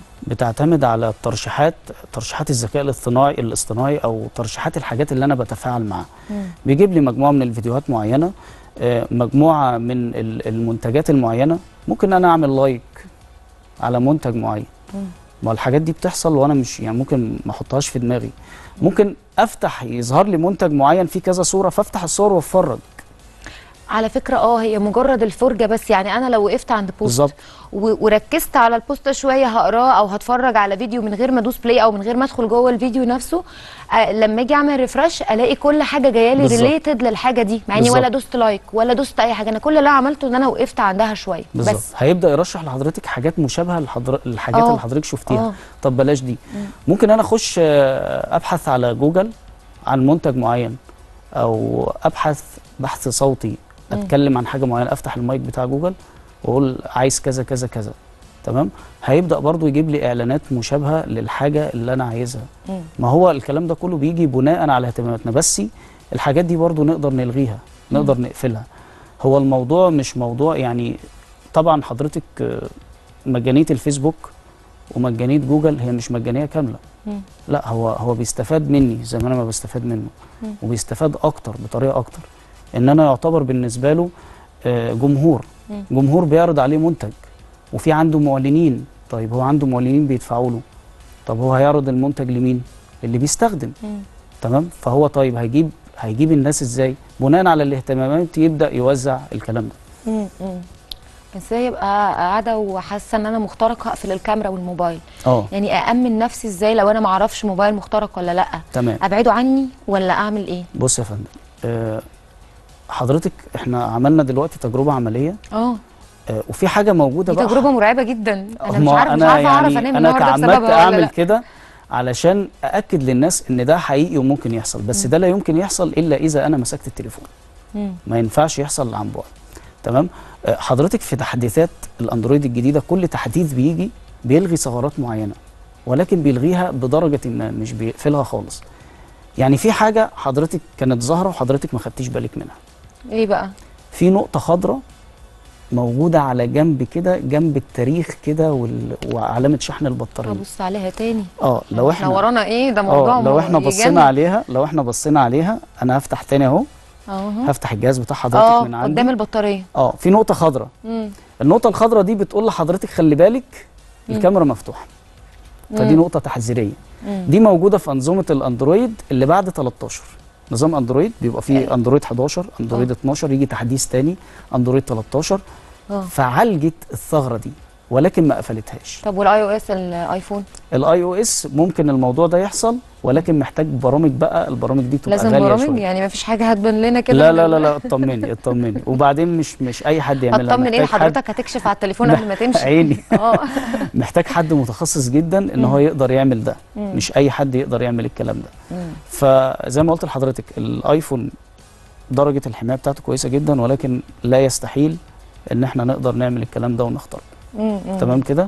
بتعتمد على الترشيحات ترشيحات الذكاء الاصطناعي الاصطناعي او ترشيحات الحاجات اللي انا بتفاعل معاها بيجيب لي مجموعه من الفيديوهات معينه آه، مجموعه من ال- المنتجات المعينه ممكن انا اعمل لايك على منتج معين مم. ما الحاجات دي بتحصل وانا مش يعني ممكن ما احطهاش في دماغي ممكن افتح يظهر لي منتج معين فيه كذا صوره فافتح الصور واتفرج على فكره اه هي مجرد الفرجه بس يعني انا لو وقفت عند بوست بالظبط و- وركزت على البوست ده شويه هقراه او هتفرج على فيديو من غير ما ادوس بلاي او من غير ما ادخل جوه الفيديو نفسه آه لما اجي اعمل ريفرش الاقي كل حاجه جايه لي بالظبط. ريليتد للحاجه دي مع اني بالظبط. ولا دوست لايك ولا دوست اي حاجه انا كل اللي عملته ان انا وقفت عندها شويه بالظبط بس هيبدا يرشح لحضرتك حاجات مشابهه لحضر... للحاجات آه. اللي حضرتك شفتيها آه. طب بلاش دي ممكن انا اخش آه، ابحث على جوجل عن منتج معين او ابحث بحث صوتي اتكلم عن حاجه معينه افتح المايك بتاع جوجل واقول عايز كذا كذا كذا تمام هيبدا برضو يجيب لي اعلانات مشابهه للحاجه اللي انا عايزها مم. ما هو الكلام ده كله بيجي بناء على اهتماماتنا بس الحاجات دي برضو نقدر نلغيها نقدر نقفلها هو الموضوع مش موضوع يعني طبعا حضرتك آه، مجانيه الفيسبوك ومجانيه جوجل هي مش مجانيه كامله مم. لا هو هو بيستفاد مني زي ما انا ما بستفاد منه مم. وبيستفاد اكتر بطريقه اكتر ان انا يعتبر بالنسبه له آه، جمهور مم. جمهور بيعرض عليه منتج وفي عنده معلنين طيب هو عنده معلنين بيدفعوا له طب هو هيعرض المنتج لمين اللي بيستخدم مم. تمام فهو طيب هيجيب هيجيب الناس ازاي بناء على الاهتمامات يبدا يوزع الكلام ده مم. مم. بس هي يبقى قاعده وحاسه ان انا مخترقه اقفل الكاميرا والموبايل اه يعني أأمن نفسي ازاي لو انا ما اعرفش موبايل مخترق ولا لا تمام ابعده عني ولا اعمل ايه بص يا فندم آه حضرتك احنا عملنا دلوقتي تجربه عمليه اه آه، وفي حاجه موجوده دي بقى تجربه مرعبه جدا انا مش هما عارفه مش أنا عارفه اعرف يعني انام انا النهارده تعمدت بسببها ولا اعمل لا كده علشان ااكد للناس ان ده حقيقي وممكن يحصل بس ده لا يمكن يحصل الا اذا انا مسكت التليفون مم. ما ينفعش يحصل عن بعد تمام آه، حضرتك في تحديثات الاندرويد الجديده كل تحديث بيجي بيلغي ثغرات معينه ولكن بيلغيها بدرجه ما مش بيقفلها خالص يعني في حاجه حضرتك كانت ظاهره وحضرتك ما خدتيش بالك منها ايه بقى في نقطه خضراء موجوده على جنب كده جنب التاريخ كده وال... وعلامه شحن البطاريه ابص عليها تاني اه لو احنا احنا ورانا ايه ده موضوع اه لو احنا يجنن. بصينا عليها لو احنا بصينا عليها انا هفتح تاني اهو اهو هفتح الجهاز بتاع حضرتك اه من عندي قدام البطاريه اه في نقطه خضراء مم. النقطه الخضراء دي بتقول لحضرتك خلي بالك الكاميرا مفتوحه فدي مم. نقطه تحذيريه مم. دي موجوده في انظمه الاندرويد اللي بعد 13 نظام اندرويد بيبقى فيه أيوة. اندرويد 11 اندرويد آه. 12 يجي تحديث تاني اندرويد 13 اه فعالجت الثغره دي ولكن ما قفلتهاش طب والاي او اس الايفون الاي او اس ممكن الموضوع ده يحصل ولكن محتاج برامج بقى البرامج دي تبقى لازم غاليه برامج شويه يعني ما فيش حاجه هتبان لنا كده لا من لا ال- لا لا اطمني اطمني وبعدين مش مش اي حد يعملها اطمن ايه محتاج حد- حضرتك هتكشف على التليفون قبل ما تمشي عيني اه محتاج حد متخصص جدا ان هو يقدر يعمل ده مش اي حد يقدر يعمل الكلام ده مم. فزي ما قلت لحضرتك الايفون درجه الحمايه بتاعته كويسه جدا ولكن لا يستحيل ان احنا نقدر نعمل الكلام ده ونخترق مم. مم. تمام كده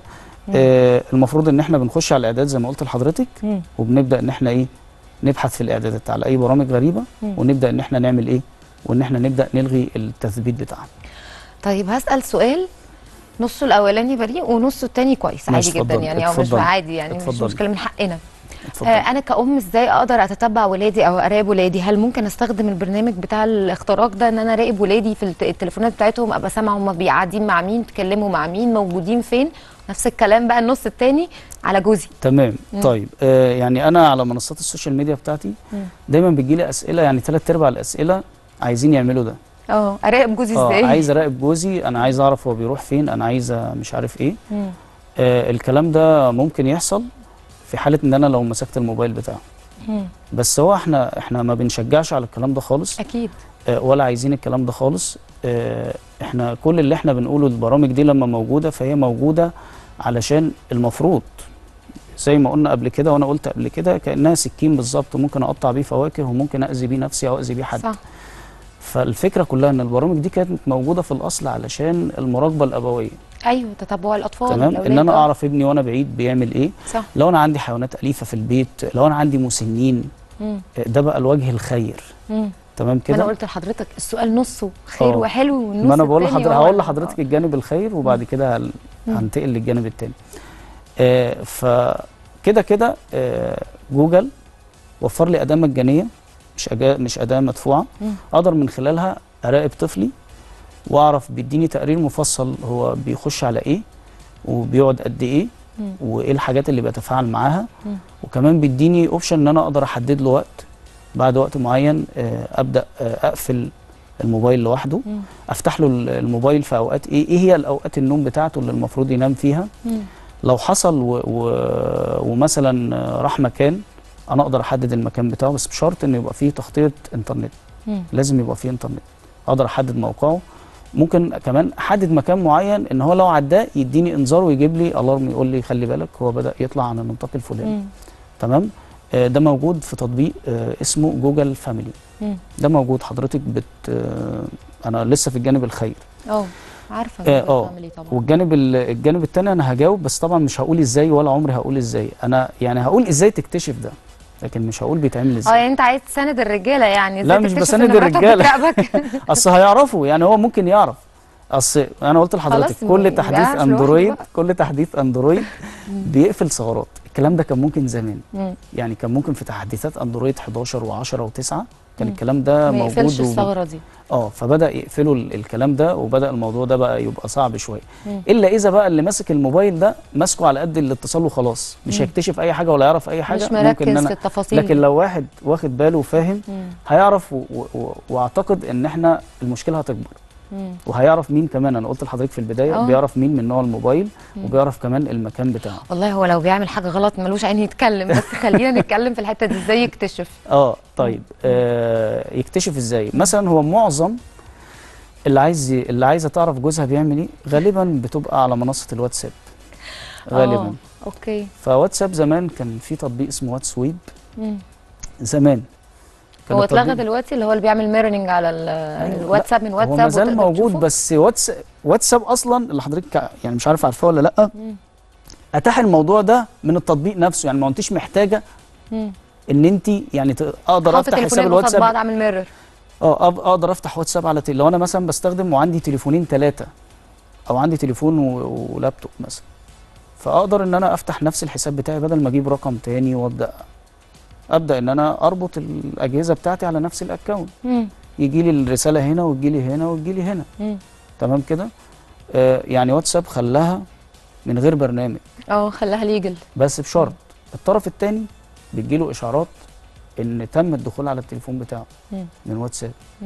آه المفروض ان احنا بنخش على الاعداد زي ما قلت لحضرتك مم. وبنبدا ان احنا ايه نبحث في الاعدادات على اي برامج غريبه مم. ونبدا ان احنا نعمل ايه وان احنا نبدا نلغي التثبيت بتاعها طيب هسال سؤال نصه الاولاني بريء ونصه التاني كويس عادي ماشي، جدا اتفضل، يعني او مش اتفضل. عادي يعني مش اتفضل. مشكله من حقنا اتفضل آه انا كأم ازاي اقدر اتتبع ولادي او اراقب ولادي هل ممكن استخدم البرنامج بتاع الاختراق ده ان انا اراقب ولادي في الت- التليفونات بتاعتهم ابقى سامعه هم قاعدين مع مين بيتكلموا مع مين موجودين فين نفس الكلام بقى النص التاني على جوزي تمام مم. طيب آه يعني انا على منصات السوشيال ميديا بتاعتي مم. دايما بيجي لي اسئله يعني ثلاث ارباع الاسئله عايزين يعملوا ده اه اراقب جوزي اه ازاي عايز اراقب جوزي انا عايز اعرف هو بيروح فين انا عايز مش عارف ايه مم. آه الكلام ده ممكن يحصل في حاله ان انا لو مسكت الموبايل بتاعه مم. بس هو احنا احنا ما بنشجعش على الكلام ده خالص اكيد آه ولا عايزين الكلام ده خالص آه احنا كل اللي احنا بنقوله البرامج دي لما موجوده فهي موجوده علشان المفروض زي ما قلنا قبل كده وانا قلت قبل كده كانها سكين بالظبط ممكن اقطع بيه فواكه وممكن اذي بيه نفسي او اذي بيه حد صح فالفكره كلها ان البرامج دي كانت موجوده في الاصل علشان المراقبه الابويه ايوه تتبع الاطفال تمام ان الأولاد، انا آه. اعرف ابني وانا بعيد بيعمل ايه صح لو انا عندي حيوانات اليفه في البيت لو انا عندي مسنين مم. آه، ده بقى الوجه الخير مم. تمام انا كده قلت لحضرتك السؤال نصه خير آه. وحلو والنص ما انا بقول التاني لحضرتك هو هقول ال- لحضرتك الجانب الخير وبعد كده هل- مم. هنتقل للجانب التاني آه فكده كده آه جوجل وفر لي اداه مجانيه مش أجا مش اداه مدفوعه مم. اقدر من خلالها اراقب طفلي واعرف بيديني تقرير مفصل هو بيخش على ايه وبيقعد قد ايه مم. وايه الحاجات اللي بيتفاعل معاها مم. وكمان بيديني اوبشن ان انا اقدر احدد له وقت بعد وقت معين آه، ابدا آه، اقفل الموبايل لوحده مم. افتح له ال- الموبايل في اوقات ايه ايه هي الاوقات النوم بتاعته اللي المفروض ينام فيها مم. لو حصل و و ومثلا آه، راح مكان انا اقدر احدد المكان بتاعه بس بشرط ان يبقى فيه تغطيه انترنت مم. لازم يبقى فيه انترنت اقدر احدد موقعه ممكن كمان احدد مكان معين ان هو لو عداه يديني انذار ويجيب لي الارم يقول لي خلي بالك هو بدا يطلع عن النطاق الفلاني مم. تمام آه، ده موجود في تطبيق آه، اسمه جوجل فاميلي مم. ده موجود حضرتك بت آه، انا لسه في الجانب الخير اه عارفه آه، جوجل آه. فاميلي طبعا والجانب ال- الجانب التاني انا هجاوب بس طبعا مش هقول ازاي ولا عمري هقول ازاي انا يعني هقول ازاي تكتشف ده لكن مش هقول بيتعمل اه ازاي يعني انت عايز تساند الرجاله يعني لا، إزاي مش تكتشف بساند إن مراتك الرجالة. بتراقبك؟ اصل هيعرفوا يعني هو ممكن يعرف اصل انا قلت لحضرتك خلاص، كل ما تحديث يبقاش لوحده اندرويد بقى. كل تحديث اندرويد بيقفل ثغرات الكلام ده كان ممكن زمان مم. يعني كان ممكن في تحديثات اندرويد 11 و10 و9 كان مم. الكلام ده ما موجود يقفلش وب- الثغره دي اه فبدا يقفلوا ال- الكلام ده وبدا الموضوع ده بقى يبقى صعب شويه مم. الا اذا بقى اللي ماسك الموبايل ده ماسكه على قد الاتصال وخلاص مش مم. هيكتشف اي حاجه ولا يعرف اي حاجه مش مركز إن في التفاصيل لكن دي. لو واحد واخد باله وفاهم مم. هيعرف و... و... واعتقد ان احنا المشكله هتكبر مم. وهيعرف مين كمان انا قلت لحضرتك في البدايه آه. بيعرف مين من نوع الموبايل مم. وبيعرف كمان المكان بتاعه والله هو لو بيعمل حاجه غلط ملوش عين يتكلم بس خلينا نتكلم في الحته دي ازاي يكتشف اه طيب آه يكتشف ازاي مثلا هو معظم اللي عايز ي- اللي عايزه تعرف جوزها بيعمل ايه غالبا بتبقى على منصه الواتساب غالبا آه، اوكي فواتساب زمان كان في تطبيق اسمه واتس ويب مم. زمان كان هو اتلغى التطبيق- دلوقتي اللي هو اللي بيعمل ميرنينج على ال- أيوة، الواتساب من واتساب هو ما زال وتقدر موجود تشوفه؟ بس واتس واتساب اصلا اللي حضرتك ع- يعني مش عارف عارفاه ولا لا مم. اتاح الموضوع ده من التطبيق نفسه يعني ما انتش محتاجه مم. ان انت يعني ت- اقدر حط افتح حساب تليفونين قصاد الواتساب بعض اعمل ميرور اه أب- اقدر افتح واتساب على تل... لو انا مثلا بستخدم وعندي تليفونين ثلاثه او عندي تليفون و... ولابتوب مثلا فاقدر ان انا افتح نفس الحساب بتاعي بدل ما اجيب رقم تاني وابدا ابدا ان انا اربط الاجهزه بتاعتي على نفس الاكونت مم. يجي لي الرساله هنا وتجي لي هنا وتجي لي هنا مم. تمام كده آه يعني واتساب خلاها من غير برنامج اه خلاها ليجل بس بشرط الطرف الثاني بتجيله اشعارات ان تم الدخول على التليفون بتاعه مم. من واتساب مم.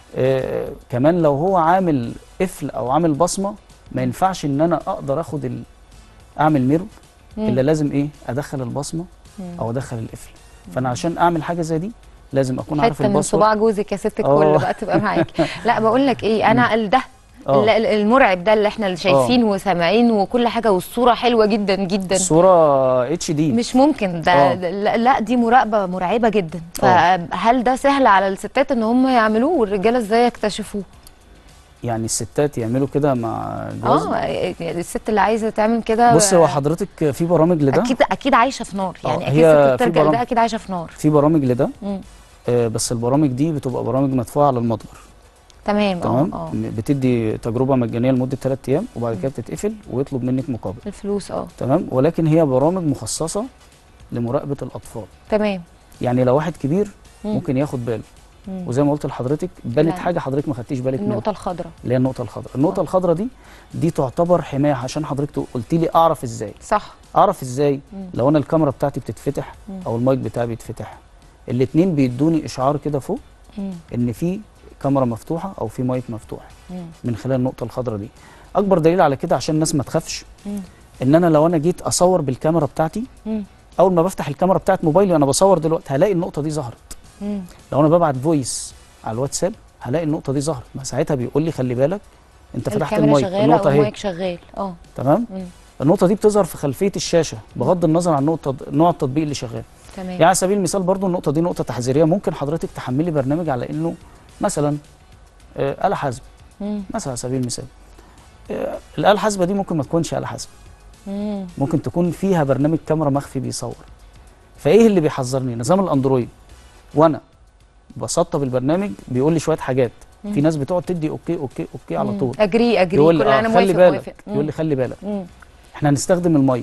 آه كمان لو هو عامل قفل او عامل بصمه ما ينفعش ان انا اقدر اخد ال... اعمل ميرور الا لازم ايه ادخل البصمه او ادخل القفل فانا عشان اعمل حاجه زي دي لازم اكون عارف حته من الباسورد صباع جوزك يا ست الكل آه. بقى تبقى معاك لا بقول لك ايه انا ال- ده آه. ال- ال- المرعب ده اللي احنا اللي شايفينه وسامعينه وكل حاجه والصوره حلوه جدا جدا الصوره اتش دي مش ممكن ده آه. ده- لا, لا دي مراقبه مرعبه جدا آه. فهل ده سهل على الستات ان هم يعملوه والرجاله ازاي يكتشفوه يعني الستات يعملوا كده مع جواز اه الست اللي عايزه تعمل كده بص هو حضرتك في برامج لده اكيد اكيد عايشه في نار آه، يعني اكيد هي الست في بترجع برامج- ده اكيد عايشه في نار في برامج لده مم. آه بس البرامج دي بتبقى برامج مدفوعه على المتجر تمام اه تمام اه بتدي تجربه مجانيه لمده 3 ايام وبعد كده بتتقفل ويطلب منك مقابل الفلوس اه تمام ولكن هي برامج مخصصه لمراقبه الاطفال تمام يعني لو واحد كبير مم. ممكن ياخد باله مم. وزي ما قلت لحضرتك بانت لا. حاجه حضرتك ما خدتيش بالك منها النقطه الخضراء اللي هي النقطه الخضراء النقطه آه. الخضراء دي دي تعتبر حمايه عشان حضرتك قلت لي اعرف ازاي صح اعرف ازاي مم. لو انا الكاميرا بتاعتي بتتفتح مم. او المايك بتاعي بيتفتح الاتنين بيدوني اشعار كده فوق مم. ان في كاميرا مفتوحه او في مايك مفتوح مم. من خلال النقطه الخضراء دي اكبر دليل على كده عشان الناس ما تخافش مم. ان انا لو انا جيت اصور بالكاميرا بتاعتي مم. اول ما بفتح الكاميرا بتاعت موبايلي وانا بصور دلوقتي هلاقي النقطه دي ظهرت مم. لو انا ببعت فويس على الواتساب هلاقي النقطه دي ظهرت ما ساعتها بيقول لي خلي بالك انت فتحت الكاميرا المايك شغاله النقطه او اهي المايك شغال اه تمام مم. النقطه دي بتظهر في خلفيه الشاشه بغض النظر عن نقطه نوع التطبيق اللي شغال تمام يعني على سبيل المثال برضو النقطه دي نقطه تحذيريه ممكن حضرتك تحملي برنامج على انه مثلا آه، آلة حاسبة مم. مثلا على سبيل المثال آه، الآلة الحاسبة دي ممكن ما تكونش آلة حاسبة مم. ممكن تكون فيها برنامج كاميرا مخفي بيصور فايه اللي بيحذرني نظام الاندرويد وانا بسطب البرنامج بيقول لي شويه حاجات في مم. ناس بتقعد تدي اوكي اوكي اوكي على مم. طول اجري اجري يقول لي كل آه انا خلي موافق بالك موافق يقول لي خلي بالك مم. احنا هنستخدم المايك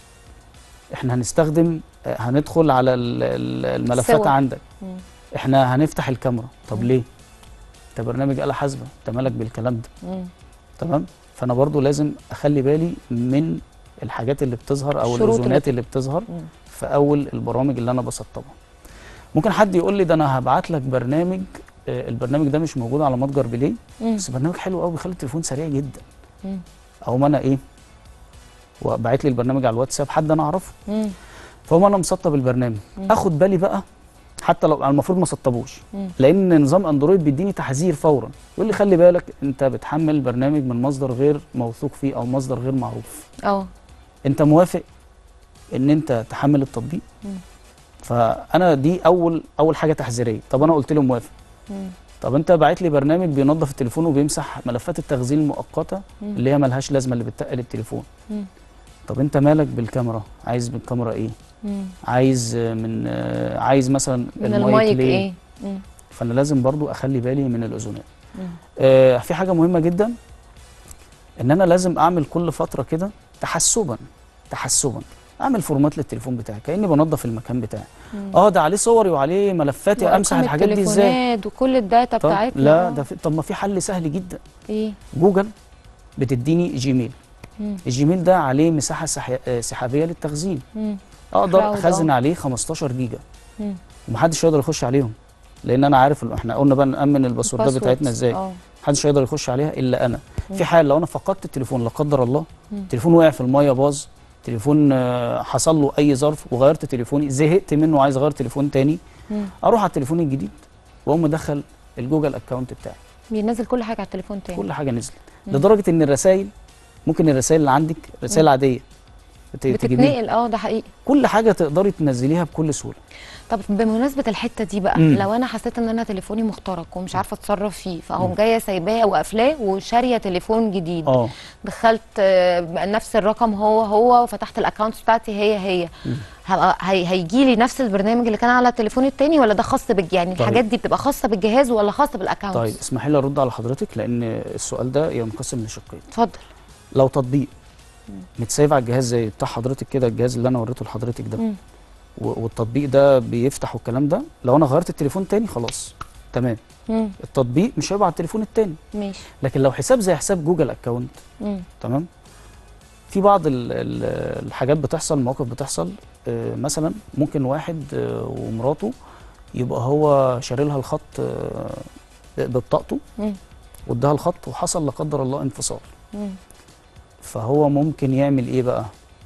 احنا هنستخدم آه، هندخل على ال- ال- الملفات الصور. عندك مم. احنا هنفتح الكاميرا طب مم. ليه انت برنامج آلة حاسبة انت مالك بالكلام ده مم. تمام فانا برضو لازم اخلي بالي من الحاجات اللي بتظهر او الشروط اللي الاذونات اللي بتظهر مم. في اول البرامج اللي انا بسطبها ممكن حد يقول لي ده انا هبعت لك برنامج آه، البرنامج ده مش موجود على متجر بلاي مم. بس برنامج حلو قوي بيخلي التليفون سريع جدا مم. او ما انا ايه وبعت لي البرنامج على الواتساب حد انا اعرفه مم. فهم انا مسطب البرنامج مم. اخد بالي بقى حتى لو أنا المفروض ما سطبوش مم. لان نظام اندرويد بيديني تحذير فورا يقول لي خلي بالك انت بتحمل برنامج من مصدر غير موثوق فيه او مصدر غير معروف اه انت موافق ان انت تحمل التطبيق مم. فانا دي اول اول حاجه تحذيريه طب انا قلت له موافق مم. طب انت باعت لي برنامج بينظف التليفون وبيمسح ملفات التخزين المؤقته مم. اللي هي ملهاش لازمه اللي بتتقل التليفون مم. طب انت مالك بالكاميرا عايز بالكاميرا ايه مم. عايز آه، من آه، عايز مثلا من المايك ليه ايه مم. فانا لازم برضو اخلي بالي من الاذونات مم. آه في حاجه مهمه جدا ان انا لازم اعمل كل فتره كده تحسبا تحسبا اعمل فورمات للتليفون بتاعي كاني بنظف المكان بتاعي مم. اه ده عليه صوري وعليه ملفاتي امسح وأرقام الحاجات دي ازاي التليفونات وكل الداتا طب بتاعتنا لا آه. ده في طب ما في حل سهل جدا ايه جوجل بتديني جيميل مم. الجيميل ده عليه مساحه سحي... آه، سحابيه للتخزين مم. اقدر كلاود، اخزن آه. عليه 15 جيجا مم. ومحدش يقدر يخش عليهم لان انا عارف ال- احنا قلنا بقى نامن الباسوردات Passwords. بتاعتنا ازاي اه محدش هيقدر يخش عليها الا انا مم. في حال لو انا فقدت التليفون لا قدر الله مم. التليفون وقع في الميه باظ تليفون آه، حصل له اي ظرف وغيرت تليفوني زهقت منه وعايز اغير تليفون تاني مم. اروح على التليفون الجديد واقوم مدخل الجوجل اكونت بتاعي بينزل كل حاجه على التليفون تاني كل حاجه نزلت مم. لدرجه ان الرسائل ممكن الرسائل اللي عندك رسائل مم. عاديه بت- تجيبيها بتتنقل اه ده حقيقي كل حاجه تقدري تنزليها بكل سهوله طب بمناسبه الحته دي بقى مم. لو انا حسيت ان انا تليفوني مخترق ومش عارفه اتصرف فيه فاقوم جايه سايباه وقافلاه وشاريه تليفون جديد اه دخلت آه، نفس الرقم هو هو وفتحت الاكونت بتاعتي هي هي هبقى هي هيجي لي نفس البرنامج اللي كان على التليفون التاني ولا ده خاص بالج يعني طيب. الحاجات دي بتبقى خاصه بالجهاز ولا خاصه بالاكونت طيب اسمحي لي ارد على حضرتك لان السؤال ده ينقسم لشقين اتفضل لو تطبيق متسيف على الجهاز زي بتاع حضرتك كده الجهاز اللي انا وريته لحضرتك ده مم. و- والتطبيق ده بيفتح والكلام ده لو انا غيرت التليفون تاني خلاص تمام مم. التطبيق مش هيبقى على التليفون التاني ماشي لكن لو حساب زي حساب جوجل اكونت مم. تمام في بعض ال ال الحاجات بتحصل مواقف بتحصل آه، مثلا ممكن واحد آه، ومراته يبقى هو شاري لها الخط آه، ببطاقته مم. واداها الخط وحصل لا قدر الله انفصال مم. فهو ممكن يعمل ايه بقى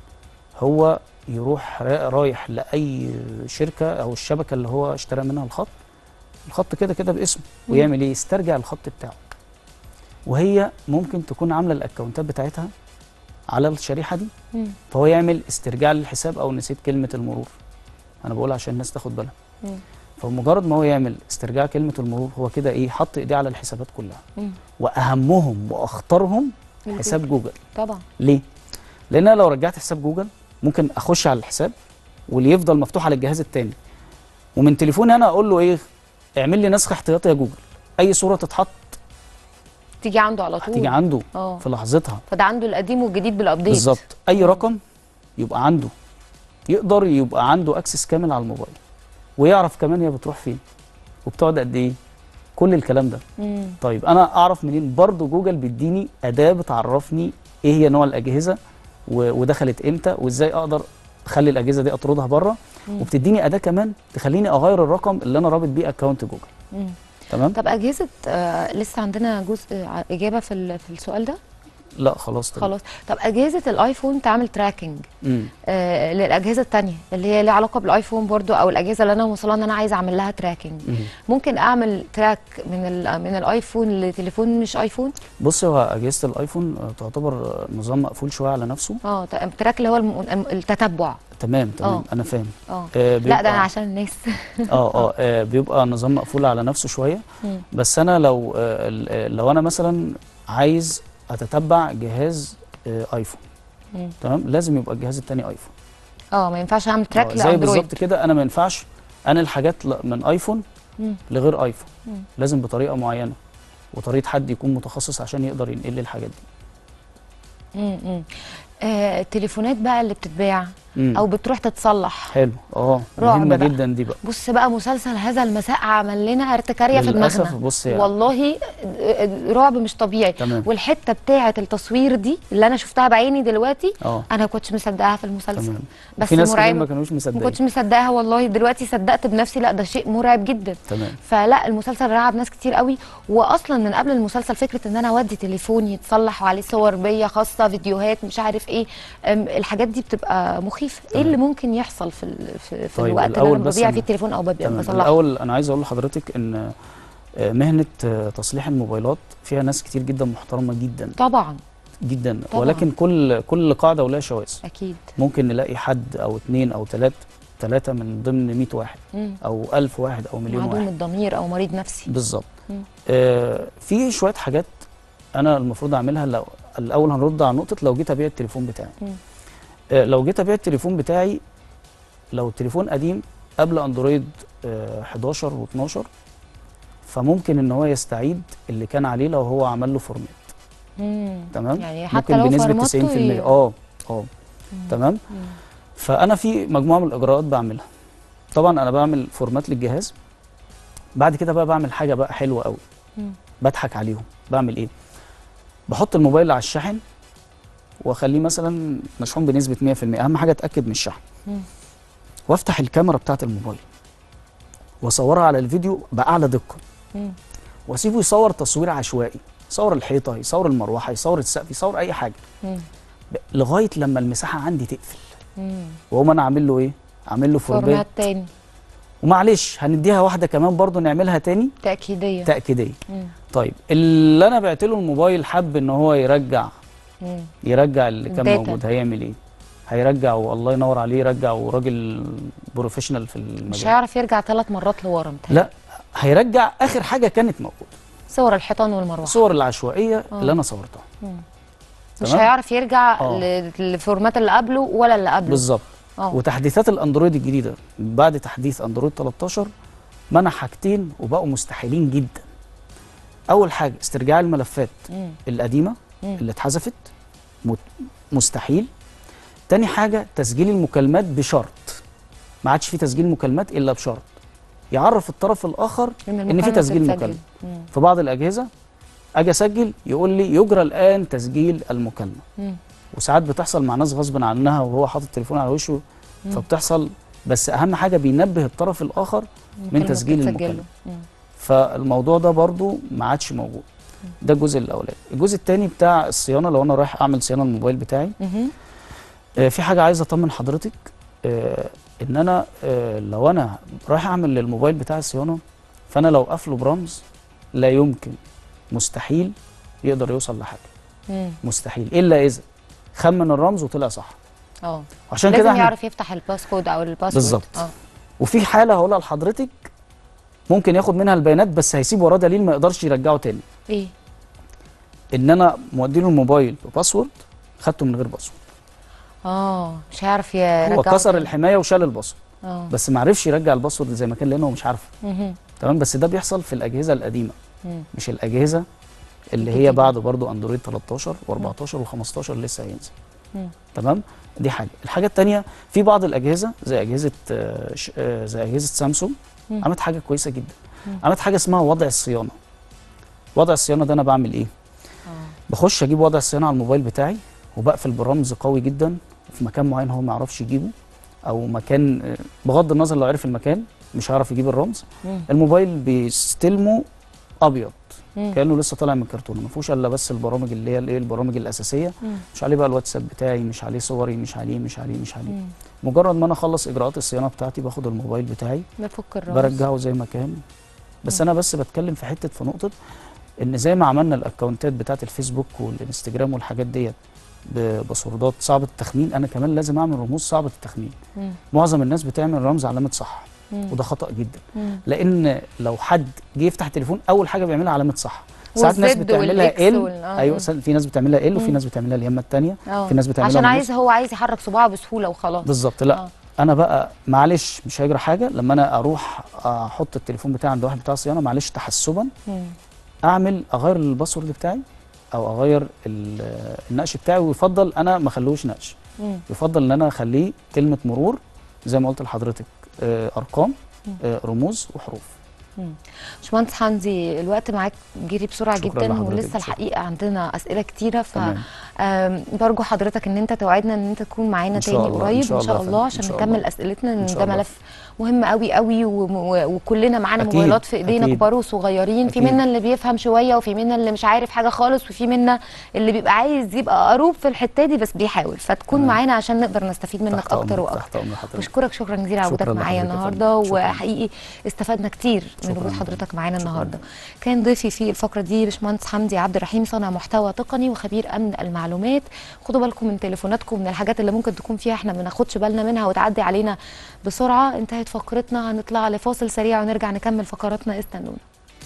هو يروح را- رايح لاي شركه او الشبكه اللي هو اشترى منها الخط الخط كده كده باسمه مم. ويعمل ايه يسترجع الخط بتاعه وهي ممكن تكون عامله الاكونتات بتاعتها على الشريحه دي مم. فهو يعمل استرجاع للحساب او نسيت كلمه المرور انا بقول عشان الناس تاخد بالها مم. فمجرد ما هو يعمل استرجاع كلمه المرور هو كده ايه حط ايديه على الحسابات كلها مم. واهمهم واخطرهم حساب جوجل طبعا ليه؟ لان انا لو رجعت حساب جوجل ممكن اخش على الحساب واللي يفضل مفتوح على الجهاز التاني ومن تليفوني انا اقول له ايه اعمل لي نسخ احتياطي يا جوجل اي صوره تتحط تيجي عنده على طول هتيجي عنده اه في لحظتها فده عنده القديم والجديد بالابديت بالظبط اي رقم يبقى عنده يقدر يبقى عنده اكسس كامل على الموبايل ويعرف كمان هي بتروح فين وبتقعد قد ايه كل الكلام ده مم. طيب انا اعرف منين برضو جوجل بيديني اداه بتعرفني ايه هي نوع الاجهزه و- ودخلت امتى وازاي اقدر اخلي الاجهزه دي اطردها بره مم. وبتديني اداه كمان تخليني اغير الرقم اللي انا رابط بيه اكونت جوجل مم. تمام طب اجهزه آه لسه عندنا جزء ع- اجابه في ال- في السؤال ده لا خلاص تمام خلاص طب اجهزه الايفون تعمل تراكنج مم. آه للاجهزه التانية اللي هي ليها علاقه بالايفون برضو او الاجهزه اللي انا موصلها ان انا عايزه اعمل لها تراكنج مم. ممكن اعمل تراك من ال من الايفون لتليفون مش ايفون بص هو اجهزه الايفون آه، تعتبر آه، نظام مقفول شويه على نفسه اه ت- تراك اللي هو الم- الم- التتبع تمام تمام آه. انا فاهم اه آه لا ده بيبقى- انا عشان الناس اه اه آه، بيبقى نظام مقفول على نفسه شويه مم. بس انا لو آه ال- آه، لو انا مثلا عايز اتتبع جهاز آه ايفون مم. تمام لازم يبقى الجهاز التاني ايفون اه ما ينفعش اعمل تراك آه، زي لاندرويد بالظبط كده انا ما ينفعش انقل حاجات ل- من ايفون مم. لغير ايفون مم. لازم بطريقه معينه وطريقه حد يكون متخصص عشان يقدر ينقل لي الحاجات دي امم آه التليفونات بقى اللي بتتباع مم. او بتروح تتصلح حلو اه رعب مهمه بقى. جدا دي بقى بص بقى مسلسل هذا المساء عمل لنا ارتكاريه في للاسف دماغنا بص يعني والله آه، رعب مش طبيعي تمام والحته بتاعه التصوير دي اللي انا شفتها بعيني دلوقتي اه انا ما كنتش مصدقاها في المسلسل تمام بس في ناس كتير مرعبة. ما كانوش ما مصدقين كنتش مصدقاها والله دلوقتي صدقت بنفسي لا ده شيء مرعب جدا تمام فلا المسلسل رعب ناس كتير قوي واصلا من قبل المسلسل فكره ان انا اودي تليفوني يتصلح وعليه صور بيا خاصه فيديوهات مش عارف ايه أم، الحاجات دي بتبقى مخيفه ايه تمام. اللي ممكن يحصل في ال- في, في طيب، الوقت اللي الأول انا بس ببيع أنا- فيه التليفون او ببيع تمام بصلحه الاول انا عايز اقول لحضرتك ان آه، مهنه آه، تصليح الموبايلات فيها ناس كتير جدا محترمه جدا طبعا جدا طبعاً. ولكن كل كل قاعده ولها شواذ اكيد ممكن نلاقي حد او اتنين او تلات ثلاثة من ضمن 100 واحد مم. او ألف واحد او مليون معدوم واحد الضمير او مريض نفسي بالظبط مم. آه في شويه حاجات انا المفروض اعملها لو الاول هنرد على نقطه لو جيت ابيع التليفون بتاعي مم. آه لو جيت ابيع التليفون بتاعي لو التليفون قديم قبل اندرويد آه 11 و12 فممكن ان هو يستعيد اللي كان عليه لو هو عمل له فورمات مم. تمام يعني حتى ممكن لو بنسبه فرمته 90% ي- اه اه مم. تمام مم. فانا في مجموعه من الاجراءات بعملها طبعا انا بعمل فورمات للجهاز بعد كده بقى بعمل حاجه بقى حلوه قوي مم. بضحك عليهم بعمل ايه بحط الموبايل على الشاحن واخليه مثلا مشحون بنسبه 100% اهم حاجه اتاكد من الشحن مم. وافتح الكاميرا بتاعه الموبايل واصورها على الفيديو باعلى دقه مم. واسيبه يصور تصوير عشوائي يصور الحيطه يصور المروحه يصور السقف يصور اي حاجه مم. ب- لغايه لما المساحه عندي تقفل مم. واقوم انا عامل له ايه عامل له فورمات فورمات تاني ومعلش هنديها واحده كمان برضو نعملها تاني تاكيديه تاكيديه مم. طيب اللي انا بعت له الموبايل حب ان هو يرجع مم. يرجع اللي كان الداتا. موجود هيعمل ايه هيرجع والله ينور عليه يرجع وراجل بروفيشنال في المجال مش هيعرف يرجع ثلاث مرات لورا متهيألي. لا هيرجع اخر حاجه كانت موجوده صور الحيطان والمروحه الصور العشوائيه آه. اللي انا صورتها مش تمام؟ هيعرف يرجع آه. ل- للفورمات اللي قبله ولا اللي قبله بالظبط اه وتحديثات الاندرويد الجديده بعد تحديث اندرويد 13 منع حاجتين وبقوا مستحيلين جدا اول حاجه استرجاع الملفات مم. القديمه مم. اللي اتحذفت مت- مستحيل تاني حاجه تسجيل المكالمات بشرط ما عادش في تسجيل مكالمات الا بشرط يعرف الطرف الاخر ان في المكالمة تسجيل بتتسجل. مكالمه مم. في بعض الاجهزه اجي اسجل يقول لي يجرى الان تسجيل المكالمه مم. وساعات بتحصل مع ناس غصب عنها وهو حاطط التليفون على وشه فبتحصل بس اهم حاجه بينبه الطرف الاخر من المكالمة تسجيل بتتسجل المكالمه له. مم. فالموضوع ده برضو ما عادش موجود ده الجزء الاولاني الجزء الثاني بتاع الصيانه لو انا رايح اعمل صيانه الموبايل بتاعي مهم. آه، في حاجه عايز اطمن حضرتك آه، ان انا آه، لو انا رايح اعمل للموبايل بتاعي صيانه فانا لو قافله برمز لا يمكن مستحيل يقدر يوصل لحاجه مم. مستحيل الا اذا خمن الرمز وطلع صح اه عشان لازم كده احنا يعرف يفتح الباسكود او الباسورد بالظبط. اه وفي حاله هقولها لحضرتك ممكن ياخد منها البيانات بس هيسيب وراه دليل ما يقدرش يرجعه تاني ايه ان انا مودي له الموبايل بباسورد خدته من غير باسورد اه مش هيعرف يرجعه هو كسر تاني. الحمايه وشال الباسورد اه بس ما عرفش يرجع الباسورد زي ما كان لانه مش عارفه مهم. تمام بس ده بيحصل في الاجهزه القديمه مم. مش الاجهزه اللي هي الجديدة. بعد برضو اندرويد 13 و14 و15 لسه هينزل مم. تمام دي حاجه الحاجه الثانيه في بعض الاجهزه زي اجهزه آه، ش- آه، زي اجهزه سامسونج مم. عملت حاجه كويسه جدا مم. عملت حاجه اسمها وضع الصيانه وضع الصيانه ده انا بعمل ايه اه بخش اجيب وضع الصيانه على الموبايل بتاعي وبقفل برمز قوي جدا في مكان معين هو ما يعرفش يجيبه او مكان آه، بغض النظر لو عرف المكان مش هيعرف يجيب الرمز مم. الموبايل بيستلمه ابيض مم. كانه لسه طالع من الكرتونه ما فيهوش الا بس البرامج اللي هي الايه البرامج الاساسيه مم. مش عليه بقى الواتساب بتاعي مش عليه صوري مش عليه مش عليه مش عليه مم. مجرد ما انا اخلص اجراءات الصيانه بتاعتي باخد الموبايل بتاعي بفك الرمز برجعه زي ما كان بس انا بس بتكلم في حته في نقطه ان زي ما عملنا الاكونتات بتاعت الفيسبوك والانستجرام والحاجات ديت بباسوردات صعبه التخمين انا كمان لازم اعمل رموز صعبه التخمين مم. معظم الناس بتعمل رمز علامه صح مم. وده خطا جدا مم. لان لو حد جه يفتح التليفون اول حاجه بيعملها علامه صح ساعات ناس والزد بتعملها والإكس ال وال- آه. ايوه سا- في ناس بتعملها ال وفي مم. ناس بتعملها اليمه الثانيه اه في ناس بتعملها عشان رموز. عايز هو عايز يحرك صباعه بسهوله وخلاص بالظبط لا آه. انا بقى معلش مش هيجرى حاجه لما انا اروح احط التليفون بتاعي عند واحد بتاع صيانه معلش تحسبا مم. اعمل اغير الباسورد بتاعي او اغير ال- النقش بتاعي ويفضل انا ما اخلوش نقش مم. يفضل ان انا اخليه كلمه مرور زي ما قلت لحضرتك آه، ارقام آه، رموز وحروف باشمهندس حمدي الوقت معاك جري بسرعه شكراً جدا لحضرتك، ولسه شكراً. الحقيقه عندنا اسئله كتيره ف تمام آم، برجو حضرتك ان انت توعدنا ان انت تكون معانا إن شاء تاني الله، قريب إن شاء ان شاء الله يا الله فندم، عشان إن شاء نكمل الله. اسئلتنا إن لان شاء ده الله. ملف مهم قوي قوي وم- و- وكلنا معانا أكيد، موبايلات في ايدينا أكيد. كبار وصغيرين في أكيد. منا اللي بيفهم شويه وفي منا اللي مش عارف حاجه خالص وفي منا اللي بيبقى عايز يبقى قروب في الحته دي بس بيحاول فتكون تمام. معانا عشان نقدر نستفيد منك تحت اكتر أمرك، واكتر تحت امر حضرتك بشكرك شكرا جزيلا على شكراً وجودك معايا لحضرتك يا النهارده فندم. شكراً. وحقيقي استفدنا كتير من شكراً وجود لحضرتك. حضرتك معانا شكراً. النهارده كان ضيفي في الفقره دي باشمهندس حمدي عبد الرحيم صانع محتوى تقني وخبير امن المعلومات خدوا بالكم من تليفوناتكم من الحاجات اللي ممكن تكون فيها احنا ما بناخدش بالنا منها وتعدي علينا بسرعه انتهت فقرتنا هنطلع لفاصل سريع ونرجع نكمل فقراتنا استنونا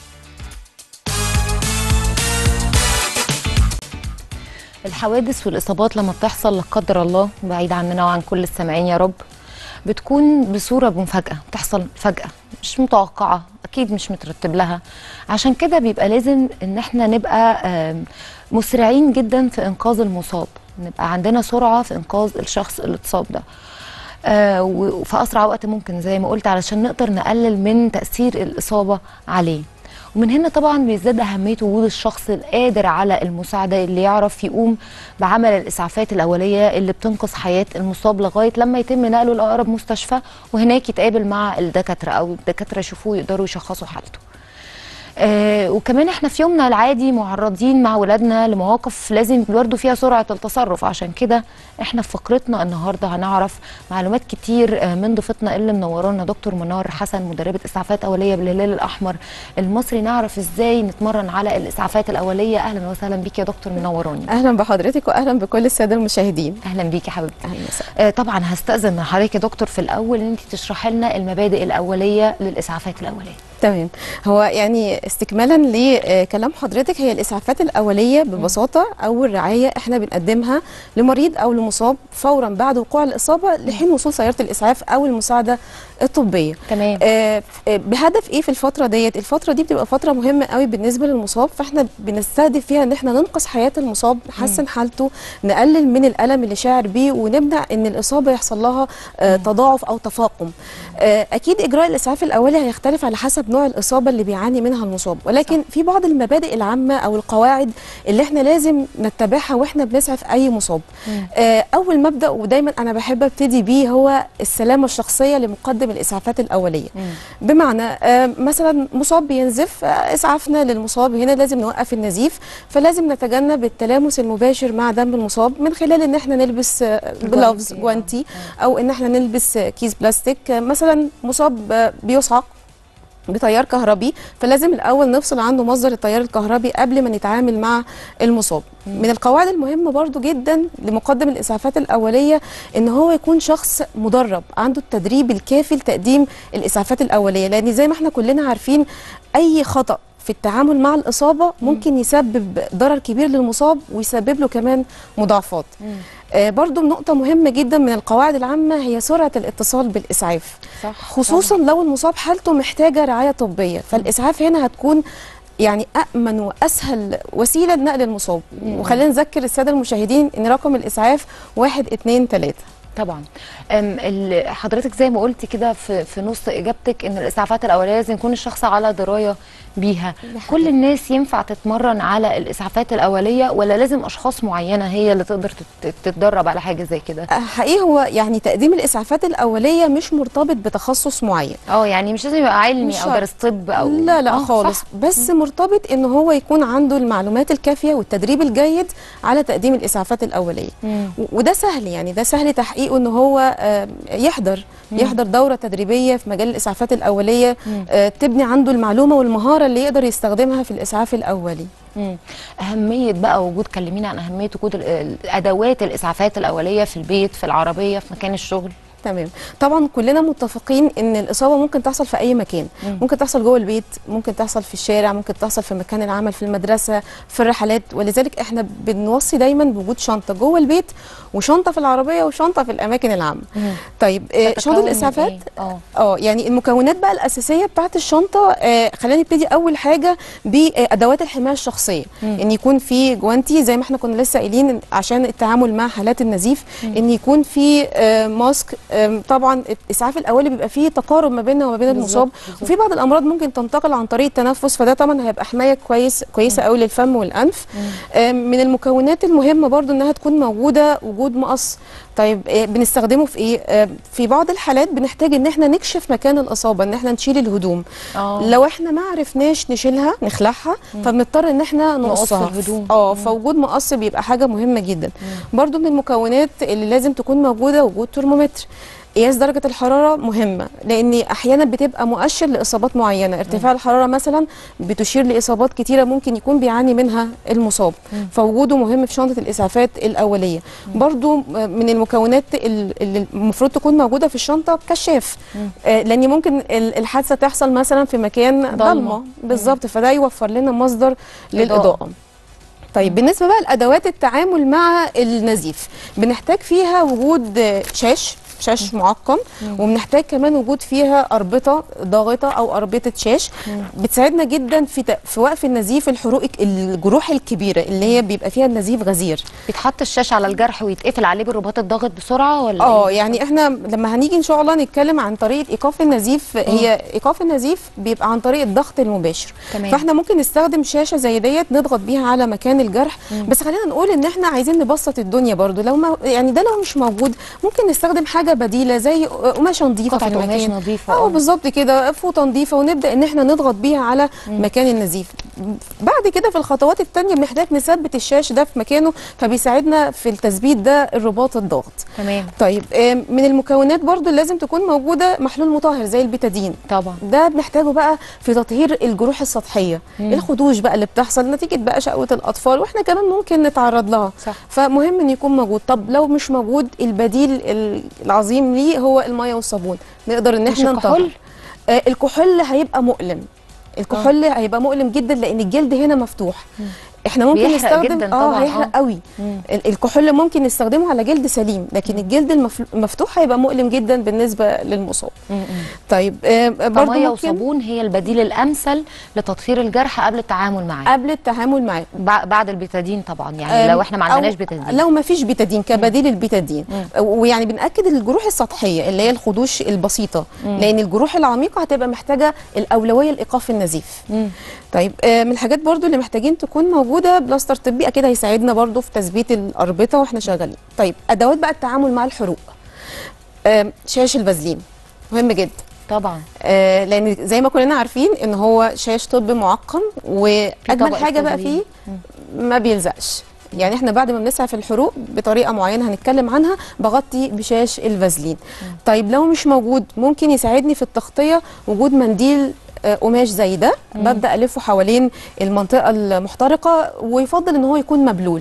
الحوادث والاصابات لما بتحصل لا قدر الله بعيد عننا وعن كل السامعين يا رب بتكون بصوره مفاجاه بتحصل فجاه مش متوقعه اكيد مش مترتب لها عشان كده بيبقى لازم ان احنا نبقى آم، مسرعين جدا في انقاذ المصاب نبقى عندنا سرعه في انقاذ الشخص اللي اتصاب ده آه، و- وفي اسرع وقت ممكن زي ما قلت علشان نقدر نقلل من تاثير الاصابه عليه ومن هنا طبعا بيزداد اهميه وجود الشخص القادر على المساعده اللي يعرف يقوم بعمل الاسعافات الاوليه اللي بتنقذ حياه المصاب لغايه لما يتم نقله لاقرب مستشفى وهناك يتقابل مع الدكاتره او الدكاتره يشوفوه يقدروا يشخصوا حالته آه وكمان احنا في يومنا العادي معرضين مع ولادنا لمواقف لازم برضه فيها سرعه التصرف عشان كده احنا في فقرتنا النهارده هنعرف معلومات كتير آه من ضيفتنا اللي منورانا دكتور منار حسن مدربه اسعافات اوليه بالهلال الاحمر المصري نعرف ازاي نتمرن على الاسعافات الاوليه اهلا وسهلا بيك يا دكتور منوراني اهلا بحضرتك واهلا بكل الساده المشاهدين اهلا بيكي حبيبتي اهلا وسهلا آه طبعا هستاذن من حضرتك يا دكتور في الاول ان انت تشرحي لنا المبادئ الاوليه للاسعافات الاوليه تمام هو يعني استكمالا لكلام حضرتك هي الاسعافات الاوليه ببساطه او الرعايه احنا بنقدمها لمريض او لمصاب فورا بعد وقوع الاصابه لحين وصول سياره الاسعاف او المساعده الطبيه تمام آه آه، بهدف ايه في الفتره ديت الفتره دي بتبقى فتره مهمه قوي بالنسبه للمصاب فاحنا بنستهدف فيها ان احنا ننقذ حياه المصاب نحسن حالته نقلل من الالم اللي شاعر بيه ونمنع ان الاصابه يحصل لها آه تضاعف او تفاقم آه اكيد اجراء الاسعاف الاولي هيختلف على حسب نوع الاصابه اللي بيعاني منها المصاب ولكن في بعض المبادئ العامه او القواعد اللي احنا لازم نتبعها واحنا بنسعف اي مصاب آه اول مبدا ودايما انا بحب ابتدي بيه هو السلامه الشخصيه لمقدم الاسعافات الاوليه بمعنى آه، مثلا مصاب بينزف آه، اسعافنا للمصاب هنا لازم نوقف النزيف فلازم نتجنب التلامس المباشر مع دم المصاب من خلال ان احنا نلبس جلافز جوانتي. جوانتي او ان احنا نلبس آه، كيس بلاستيك آه، مثلا مصاب آه، بيصعق بتيار كهربي فلازم الاول نفصل عنه مصدر التيار الكهربي قبل ما نتعامل مع المصاب من القواعد المهمه برضو جدا لمقدم الاسعافات الاوليه ان هو يكون شخص مدرب عنده التدريب الكافي لتقديم الاسعافات الاوليه لان زي ما احنا كلنا عارفين اي خطا في التعامل مع الاصابه ممكن يسبب ضرر كبير للمصاب ويسبب له كمان مضاعفات آه برضو نقطة مهمة جدا من القواعد العامة هي سرعة الاتصال بالإسعاف صح خصوصا لو المصاب حالته محتاجة رعاية طبية فالإسعاف هنا هتكون يعني أأمن وأسهل وسيلة لنقل المصاب وخلينا نذكر السادة المشاهدين إن رقم الإسعاف واحد اتنين تلاتة طبعا أم، ال- حضرتك زي ما قلتي كده في في نص اجابتك ان الاسعافات الاوليه لازم يكون الشخص على درايه بيها كل الناس ينفع تتمرن على الاسعافات الاوليه ولا لازم اشخاص معينه هي اللي تقدر تت- تتدرب على حاجه زي كده آه، حقيقي هو يعني تقديم الإسعافات الأولية مش مرتبط بتخصص معين اه يعني مش لازم يبقى علمي مش او شرط. دارس طب او لا لا آه، خالص صح. بس مرتبط ان هو يكون عنده المعلومات الكافيه والتدريب الجيد على تقديم الاسعافات الاوليه مم. و- وده سهل يعني ده سهل تحقيقه ان هو آه، يحضر يحضر دوره تدريبيه في مجال الاسعافات الاوليه آه، تبني عنده المعلومه والمهاره اللي يقدر يستخدمها في الاسعاف الاولي مم. اهميه بقى وجود كلمينا عن اهميه وجود ال- الادوات الاسعافات الاوليه في البيت في العربيه في مكان الشغل تمام طبعا كلنا متفقين ان الاصابه ممكن تحصل في اي مكان مم. ممكن تحصل جوه البيت ممكن تحصل في الشارع ممكن تحصل في مكان العمل في المدرسه في الرحلات ولذلك احنا بنوصي دايما بوجود شنطه جوه البيت وشنطه في العربيه وشنطه في الاماكن العامه طيب آه، تتكون شنطه من الاسعافات إيه؟ اه اه يعني المكونات بقى الاساسيه بتاعت الشنطه آه خلينا نبتدي اول حاجه بادوات الحمايه الشخصيه مم. ان يكون في جوانتي زي ما احنا كنا لسه قايلين إن عشان التعامل مع حالات النزيف ان يكون في آه ماسك آه طبعا الاسعاف الاولي بيبقى فيه تقارب ما بيننا وما بين بالظبط، المصاب بالظبط. وفي بعض الامراض ممكن تنتقل عن طريق التنفس فده طبعا هيبقى حمايه كويس كويسه قوي للفم والانف آه من المكونات المهمه برضو انها تكون موجوده وجود مقص طيب آه، بنستخدمه في ايه آه، في بعض الحالات بنحتاج ان احنا نكشف مكان الاصابه ان احنا نشيل الهدوم اه لو احنا ما عرفناش نشيلها نخلعها فبنضطر ان احنا نقص نقصها الهدوم. اه فوجود مقص بيبقى حاجه مهمه جدا برضو من المكونات اللي لازم تكون موجوده وجود ترمومتر قياس درجة الحرارة مهمة لأن أحيانا بتبقى مؤشر لإصابات معينة ارتفاع الحرارة مثلا بتشير لإصابات كتيرة ممكن يكون بيعاني منها المصاب فوجوده مهم في شنطة الإسعافات الأولية برضو من المكونات ال- اللي المفروض تكون موجودة في الشنطة كشاف آه، لأن ممكن ال- الحادثة تحصل مثلا في مكان ضلمة. ضلمة بالظبط فده يوفر لنا مصدر إضاءة. للإضاءة طيب بالنسبه بقى لادوات التعامل مع النزيف بنحتاج فيها وجود آه، شاش شاش معقم وبنحتاج كمان وجود فيها اربطه ضاغطه او اربطه شاش بتساعدنا جدا في ت- في وقف النزيف الحروق الجروح الكبيره اللي هي بيبقى فيها النزيف غزير بيتحط الشاشه على الجرح ويتقفل عليه بالرباط الضاغط بسرعه ولا اه إيه؟ يعني احنا لما هنيجي ان شاء الله نتكلم عن طريقه ايقاف النزيف هي ايقاف النزيف بيبقى عن طريق الضغط المباشر تمام. فاحنا ممكن نستخدم شاشه زي ديت نضغط بيها على مكان الجرح بس خلينا نقول ان احنا عايزين نبسط الدنيا برضو لو ما يعني ده لو مش موجود ممكن نستخدم حاجه حاجه بديله زي قماشه نظيفه في قطعه قماش المكان نظيفه اه آه. بالظبط كده فوطه نظيفه ونبدا ان احنا نضغط بيها على مكان النزيف بعد كده في الخطوات الثانيه بنحتاج نثبت الشاش ده في مكانه فبيساعدنا في التثبيت ده الرباط الضغط تمام طيب آم، من المكونات برضو اللي لازم تكون موجوده محلول مطهر زي البيتادين طبعا ده بنحتاجه بقى في تطهير الجروح السطحيه الخدوش بقى اللي بتحصل نتيجه بقى شقوه الاطفال واحنا كمان ممكن نتعرض لها صح. فمهم ان يكون موجود طب لو مش موجود البديل ال- العظيم ليه هو الميه والصابون نقدر ان مش احنا الكحول؟ نطهر آه الكحول هيبقى مؤلم الكحول هيبقى مؤلم جدا لان الجلد هنا مفتوح احنا ممكن بيحرق نستخدم جداً اه طبعاً، هيحرق آه. قوي مم. ال- الكحول ممكن نستخدمه على جلد سليم لكن الجلد المفل- المفتوح هيبقى مؤلم جدا بالنسبه للمصاب مم. طيب آه برضو فميه ممكن وصابون هي البديل الامثل لتطهير الجرح قبل التعامل معاه قبل التعامل معاه بع- بعد البيتادين طبعا يعني أم، لو احنا ما عندناش أو بيتادين لو ما فيش بيتادين كبديل البيتادين ويعني بنأكد الجروح السطحية اللي هي الخدوش البسيطة لأن الجروح العميقة هتبقى محتاجة الأولوية لإيقاف النزيف مم. طيب آه، من الحاجات برضو اللي محتاجين تكون موجودة بلاستر طبي أكيد هيساعدنا برضو في تثبيت الأربطة وإحنا شغالين طيب أدوات بقى التعامل مع الحروق آم، شاش الفازلين مهم جدا طبعا آه، لان زي ما كلنا عارفين ان هو شاش طب معقم واجمل طبقة حاجه بقى فازلين. فيه ما بيلزقش يعني احنا بعد ما بنسعى في الحروق بطريقه معينه هنتكلم عنها بغطي بشاش الفازلين طيب لو مش موجود ممكن يساعدني في التغطيه وجود منديل آه، قماش زي ده ببدا الفه حوالين المنطقه المحترقه ويفضل ان هو يكون مبلول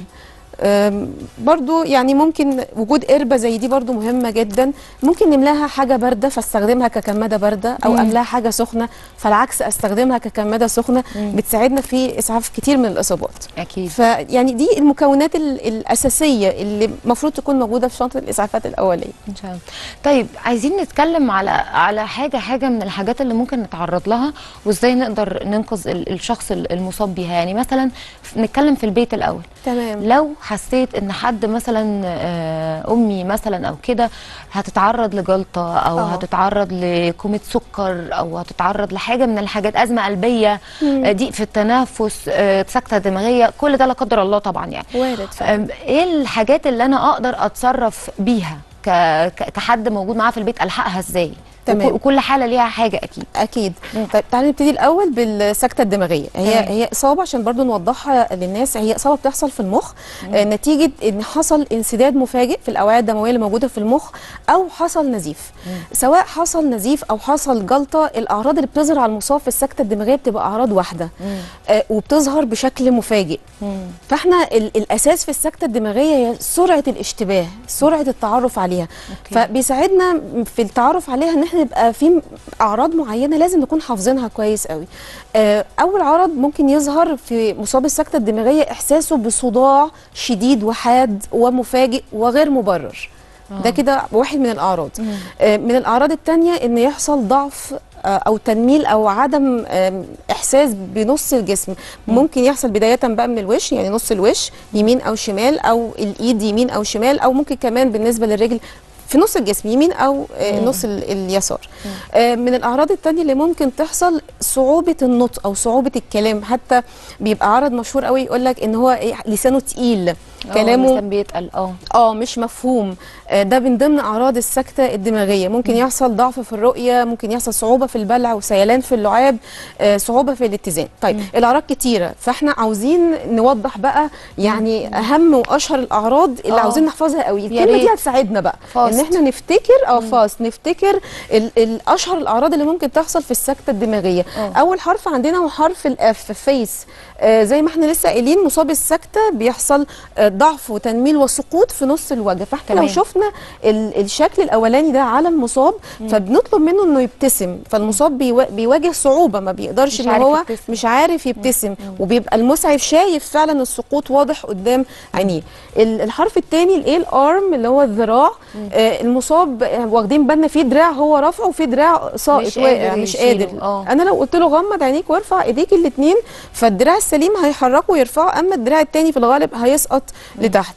أم، برضو يعني ممكن وجود قربة زي دي برضو مهمة جدا ممكن نملاها حاجة باردة فاستخدمها ككمادة باردة أو مم. أملاها حاجة سخنة فالعكس أستخدمها ككمادة سخنة بتساعدنا في إسعاف كتير من الإصابات اكيد فيعني دي المكونات ال- الأساسية اللي المفروض تكون موجودة في شنطة الإسعافات الأولية ان شاء الله طيب عايزين نتكلم على على حاجه حاجه من الحاجات اللي ممكن نتعرض لها وازاي نقدر ننقذ ال- الشخص ال- المصاب بيها يعني مثلا ف- نتكلم في البيت الاول تمام لو حسيت ان حد مثلا آه، امي مثلا او كده هتتعرض لجلطه او آه. هتتعرض لكومه سكر او هتتعرض لحاجه من الحاجات ازمه قلبيه آه، ضيق في التنفس آه، سكته دماغيه كل ده لا قدر الله طبعا يعني وارد فعلا أم، ايه الحاجات اللي انا اقدر اتصرف بيها ك... ك- كحد موجود معاه في البيت الحقها ازاي تمام. وك- وكل حاله ليها حاجه اكيد اكيد طيب تعالي نبتدي الاول بالسكته الدماغيه هي تمام. هي اصابه عشان برضو نوضحها للناس هي اصابه بتحصل في المخ آه نتيجه ان حصل انسداد مفاجئ في الاوعيه الدمويه اللي موجوده في المخ او حصل نزيف سواء حصل نزيف او حصل جلطه الاعراض اللي بتظهر على المصاب في السكته الدماغيه بتبقى اعراض واحده آه وبتظهر بشكل مفاجئ فاحنا ال- الاساس في السكته الدماغيه هي سرعه الاشتباه سرعه التعرف عليها أوكي. فبيساعدنا في التعرف عليها ان احنا نبقى في اعراض معينه لازم نكون حافظينها كويس قوي آه، اول عرض ممكن يظهر في مصاب السكته الدماغيه احساسه بصداع شديد وحاد ومفاجئ وغير مبرر ده كده واحد من الاعراض آه، من الاعراض التانية ان يحصل ضعف آه، او تنميل او عدم آم، احساس بنص الجسم ممكن يحصل بدايه بقى من الوش يعني نص الوش يمين او شمال او الايد يمين او شمال او ممكن كمان بالنسبه للرجل في نص الجسم يمين او آه، النص ال- اليسار آه، من الاعراض التانية اللي ممكن تحصل صعوبه النطق او صعوبه الكلام حتى بيبقى عرض مشهور قوي يقول لك ان هو إيه، لسانه تقيل كلامه كلامه بيتقل اه اه مش مفهوم آه، ده من ضمن اعراض السكته الدماغيه ممكن يحصل ضعف في الرؤيه ممكن يحصل صعوبه في البلع وسيلان في اللعاب آه، صعوبه في الاتزان طيب الاعراض كتيره فاحنا عاوزين نوضح بقى يعني اهم واشهر الاعراض اللي آه. عاوزين نحفظها قوي يا الكلمه دي ريت. هتساعدنا بقى فاست. ان احنا نفتكر او فاست نفتكر ال- الاشهر الاعراض اللي ممكن تحصل في السكته الدماغيه آه. اول حرف عندنا هو حرف الاف فيس آه زي ما احنا لسه قايلين مصاب السكته بيحصل آه ضعف وتنميل وسقوط في نص الوجه فاحنا لو تمام. شفنا ال- الشكل الاولاني ده على المصاب فبنطلب منه انه يبتسم فالمصاب بيوا- بيواجه صعوبه ما بيقدرش مش ان عارف هو يبتسم. مش عارف يبتسم وبيبقى المسعف شايف فعلا السقوط واضح قدام عينيه ال- الحرف الثاني الايه الارم اللي هو الذراع آه المصاب آه، واخدين بالنا في دراع هو رافعه وفي دراع ساقط مش واقع قادر مش يشيله. قادر آه. انا لو قلت له غمض عينيك وارفع ايديك الاثنين فالدراع السليم هيحركه ويرفعه اما الدراع الثاني في الغالب هيسقط لتحت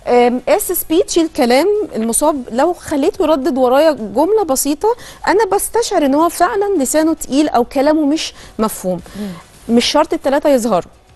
اس سبيتش الكلام المصاب لو خليته يردد ورايا جمله بسيطه انا بستشعر ان هو فعلا لسانه تقيل او كلامه مش مفهوم مش شرط الثلاثه يظهروا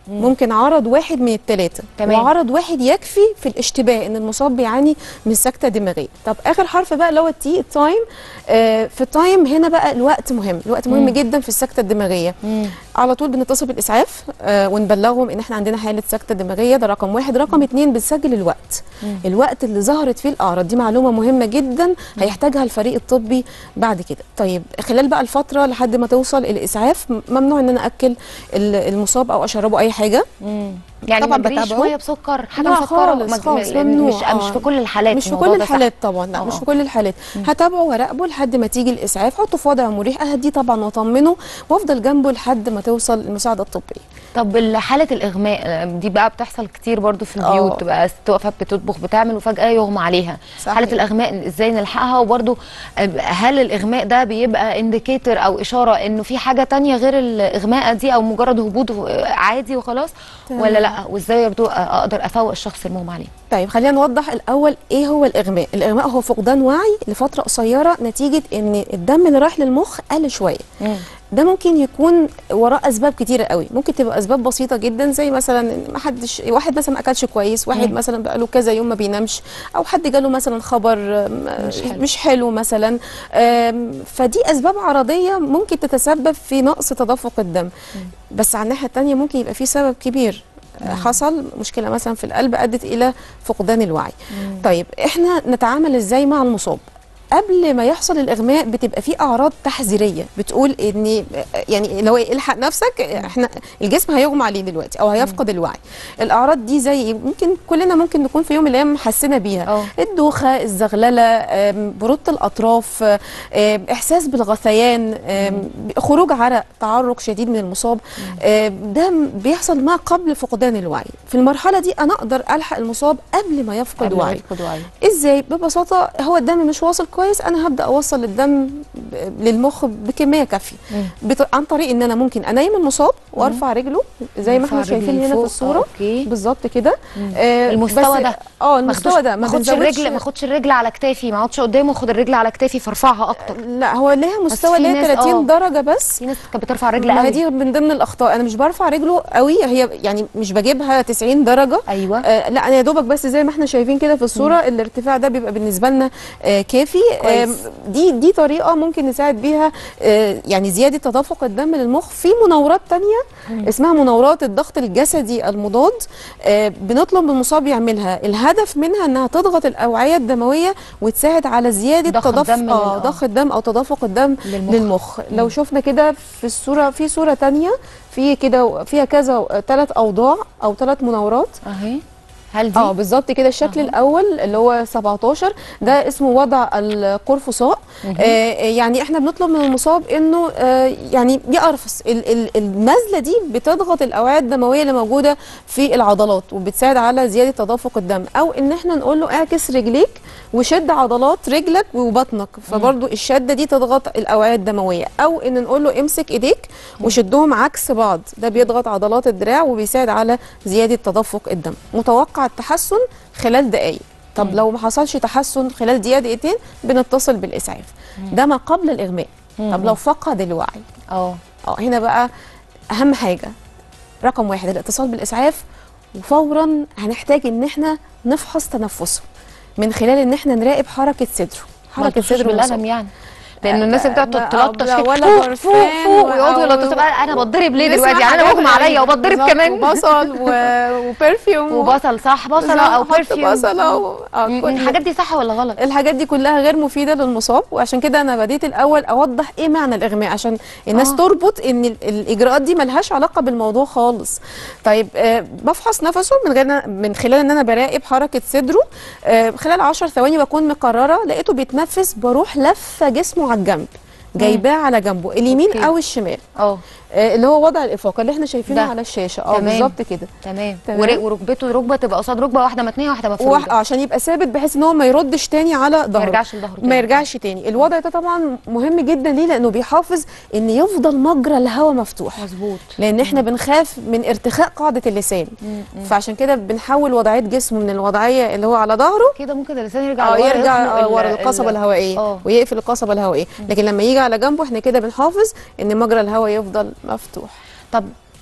ممكن عرض واحد من الثلاثه تمام. وعرض واحد يكفي في الاشتباه ان المصاب بيعاني من سكته دماغيه طب اخر حرف بقى اللي هو التي التايم آه في التايم هنا بقى الوقت مهم الوقت مهم مم. جدا في السكته الدماغيه مم. على طول بنتصل بالاسعاف آه ونبلغهم ان احنا عندنا حاله سكته دماغيه ده رقم واحد رقم اتنين بنسجل الوقت مم. الوقت اللي ظهرت فيه الاعراض دي معلومه مهمه جدا هيحتاجها الفريق الطبي بعد كده طيب خلال بقى الفتره لحد ما توصل الاسعاف م- ممنوع ان انا اكل ال- المصاب او اشربه اي حاجه مم. يعني طبعاً ما تجريش بتابعه. ميه بسكر حاجه لا مسكره خالص، مج- خالص، م- ممنوع. مش مش آه. في كل الحالات مش في الموضوع كل ده صح. الحالات طبعا لا آه، مش آه. في كل الحالات هتابعه وراقبه لحد ما تيجي الاسعاف احطه في وضع مريح اهديه طبعا واطمنه وافضل جنبه لحد ما توصل المساعده الطبيه طب ال- حاله الاغماء آه، دي بقى بتحصل كتير برضو في البيوت آه. تبقى ست واقفه بتطبخ بتعمل وفجاه يغمى عليها صحيح. حاله الاغماء ازاي نلحقها وبرضو آه، هل الاغماء ده بيبقى انديكيتور او اشاره انه في حاجه تانية غير الاغماء دي او مجرد هبوط آه، عادي وخلاص تمام. ولا لا وازاي برضو آه، اقدر افوق الشخص المغمى عليه طيب خلينا نوضح الاول ايه هو الاغماء الاغماء هو فقدان وعي لفتره قصيره نتيجه ان الدم اللي رايح للمخ قل شويه ده ممكن يكون وراه اسباب كتيره قوي ممكن تبقى اسباب بسيطه جدا زي مثلا إن ما حدش واحد مثلا ما اكلش كويس واحد مم. مثلا بقاله كذا يوم ما بينامش او حد جاله مثلا خبر آم، مش حلو. مش حلو مثلا آم، فدي اسباب عرضيه ممكن تتسبب في نقص تدفق الدم بس على الناحيه الثانيه ممكن يبقى في سبب كبير آه، حصل مشكله مثلا في القلب ادت الى فقدان الوعي طيب احنا نتعامل ازاي مع المصاب قبل ما يحصل الاغماء بتبقى في اعراض تحذيريه بتقول ان يعني لو الحق نفسك احنا الجسم هيغمى عليه دلوقتي او هيفقد الوعي الاعراض دي زي إيه؟ ممكن كلنا ممكن نكون في يوم من الايام حسينا بيها اه الدوخه الزغلله آم، بروده الاطراف آم، احساس بالغثيان آم، خروج عرق تعرق شديد من المصاب آم، ده م- بيحصل ما قبل فقدان الوعي في المرحله دي انا اقدر الحق المصاب قبل ما يفقد قبل ما وعي يفقد وعي ازاي ببساطه هو الدم مش واصل كويس انا هبدا اوصل الدم ب- للمخ بكميه كافيه مم. بت... عن طريق ان انا ممكن انيم المصاب وارفع رجله زي ما احنا نرفع شايفين رجلي هنا في فوق. الصوره آه، اوكي بالظبط كده مم. آه المستوى بس- ده. اه ما المستوى اخدش- ده ما اخدش بنزودش- الرجل ما اخدش الرجل على كتافي ما اقعدش قدامه واخد الرجل على كتافي فارفعها اكتر لا هو ليها مستوى في ليها ناس- 30 آه. درجه بس في ناس كانت بترفع الرجل ما هي قوي دي من ضمن الاخطاء انا مش برفع رجله قوي هي يعني مش بجيبها 90 درجه ايوه آه لا انا يا دوبك بس زي ما احنا شايفين كده في الصوره الارتفاع ده بيبقى بالنسبه لنا آه كافي كويس. آم، دي دي طريقه ممكن نساعد بيها آه يعني زياده تدفق الدم للمخ في مناورات تانية اسمها مناورات الضغط الجسدي المضاد آه بنطلب من المصاب يعملها الهدف منها انها تضغط الاوعيه الدمويه وتساعد على زياده ضخ تدفق الدم لل- اه آه. ضخ الدم او تدفق الدم للمخ. للمخ لو شفنا كده في الصوره في صوره تانية في كده فيها كذا ثلاث اوضاع او ثلاث مناورات اهي هل دي اه بالظبط كده الشكل أهو. الاول اللي هو 17 ده اسمه وضع القرفصاء مهم. آه يعني احنا بنطلب من المصاب انه آه يعني يقرفص ال- ال- النزله دي بتضغط الاوعيه الدمويه اللي موجوده في العضلات وبتساعد على زياده تدفق الدم او ان احنا نقول له اعكس رجليك وشد عضلات رجلك وبطنك فبرضو الشده دي تضغط الاوعيه الدمويه او ان نقول له امسك ايديك وشدهم عكس بعض ده بيضغط عضلات الدراع وبيساعد على زياده تدفق الدم متوقع التحسن خلال دقائق طب مم. لو ما حصلش تحسن خلال دقيقه دقيقتين بنتصل بالاسعاف ده ما قبل الاغماء طب لو فقد الوعي اه اه هنا بقى اهم حاجه رقم واحد الاتصال بالاسعاف وفورا هنحتاج ان احنا نفحص تنفسه من خلال ان احنا نراقب حركه صدره ما حركه تخشش صدره بالقلم المصاب. يعني لان الناس اللي بتقعد ما- تلطش لا كده ولا فوق برفان فوق فوق ويقعدوا أو- يلطشوا بقى انا بتضرب ليه نسمع دلوقتي يعني انا حاجات مغمى عليا غريبة. وبتضرب بالظبط، كمان وبصل و... وبرفيوم وبصل صح بصله او بالظبط، حط برفيوم بصله و... آه، م- كل- الحاجات دي صح ولا غلط الحاجات دي كلها غير مفيده للمصاب وعشان كده انا بديت الاول اوضح ايه معنى الاغماء عشان الناس آه. آه. تربط ان ال- الاجراءات دي ملهاش علاقه بالموضوع خالص طيب آه بفحص نفسه من غير من خلال ان انا براقب حركه صدره آه خلال 10 ثواني بكون مقرره لقيته بيتنفس بروح لفه جسمه على الجنب جايباه على جنبه اليمين أوكي. او الشمال اه آه اللي هو وضع الافاقه اللي احنا شايفينه ده. على الشاشه اه تمام. بالظبط كده تمام تمام. ور- وركبته ركبه تبقى قصاد ركبه واحده متنيه واحده وح- مفروده عشان يبقى ثابت بحيث ان هو ما يردش تاني على ما ظهره يرجعش لظهره ما تاني. يرجعش تاني الوضع ده طبعا مهم جدا ليه لانه بيحافظ ان يفضل مجرى الهواء مفتوح مظبوط لان احنا بنخاف من ارتخاء قاعده اللسان فعشان كده بنحول وضعيه جسمه من الوضعيه اللي هو على ظهره كده ممكن اللسان يرجع اه لورا يرجع يخنق آه، ال- ورا ال- القصبه الهوائيه اه ويقفل القصبه الهوائيه لكن لما يجي على جنبه احنا كده بنحافظ ان مجرى الهواء يفضل مفتوح طب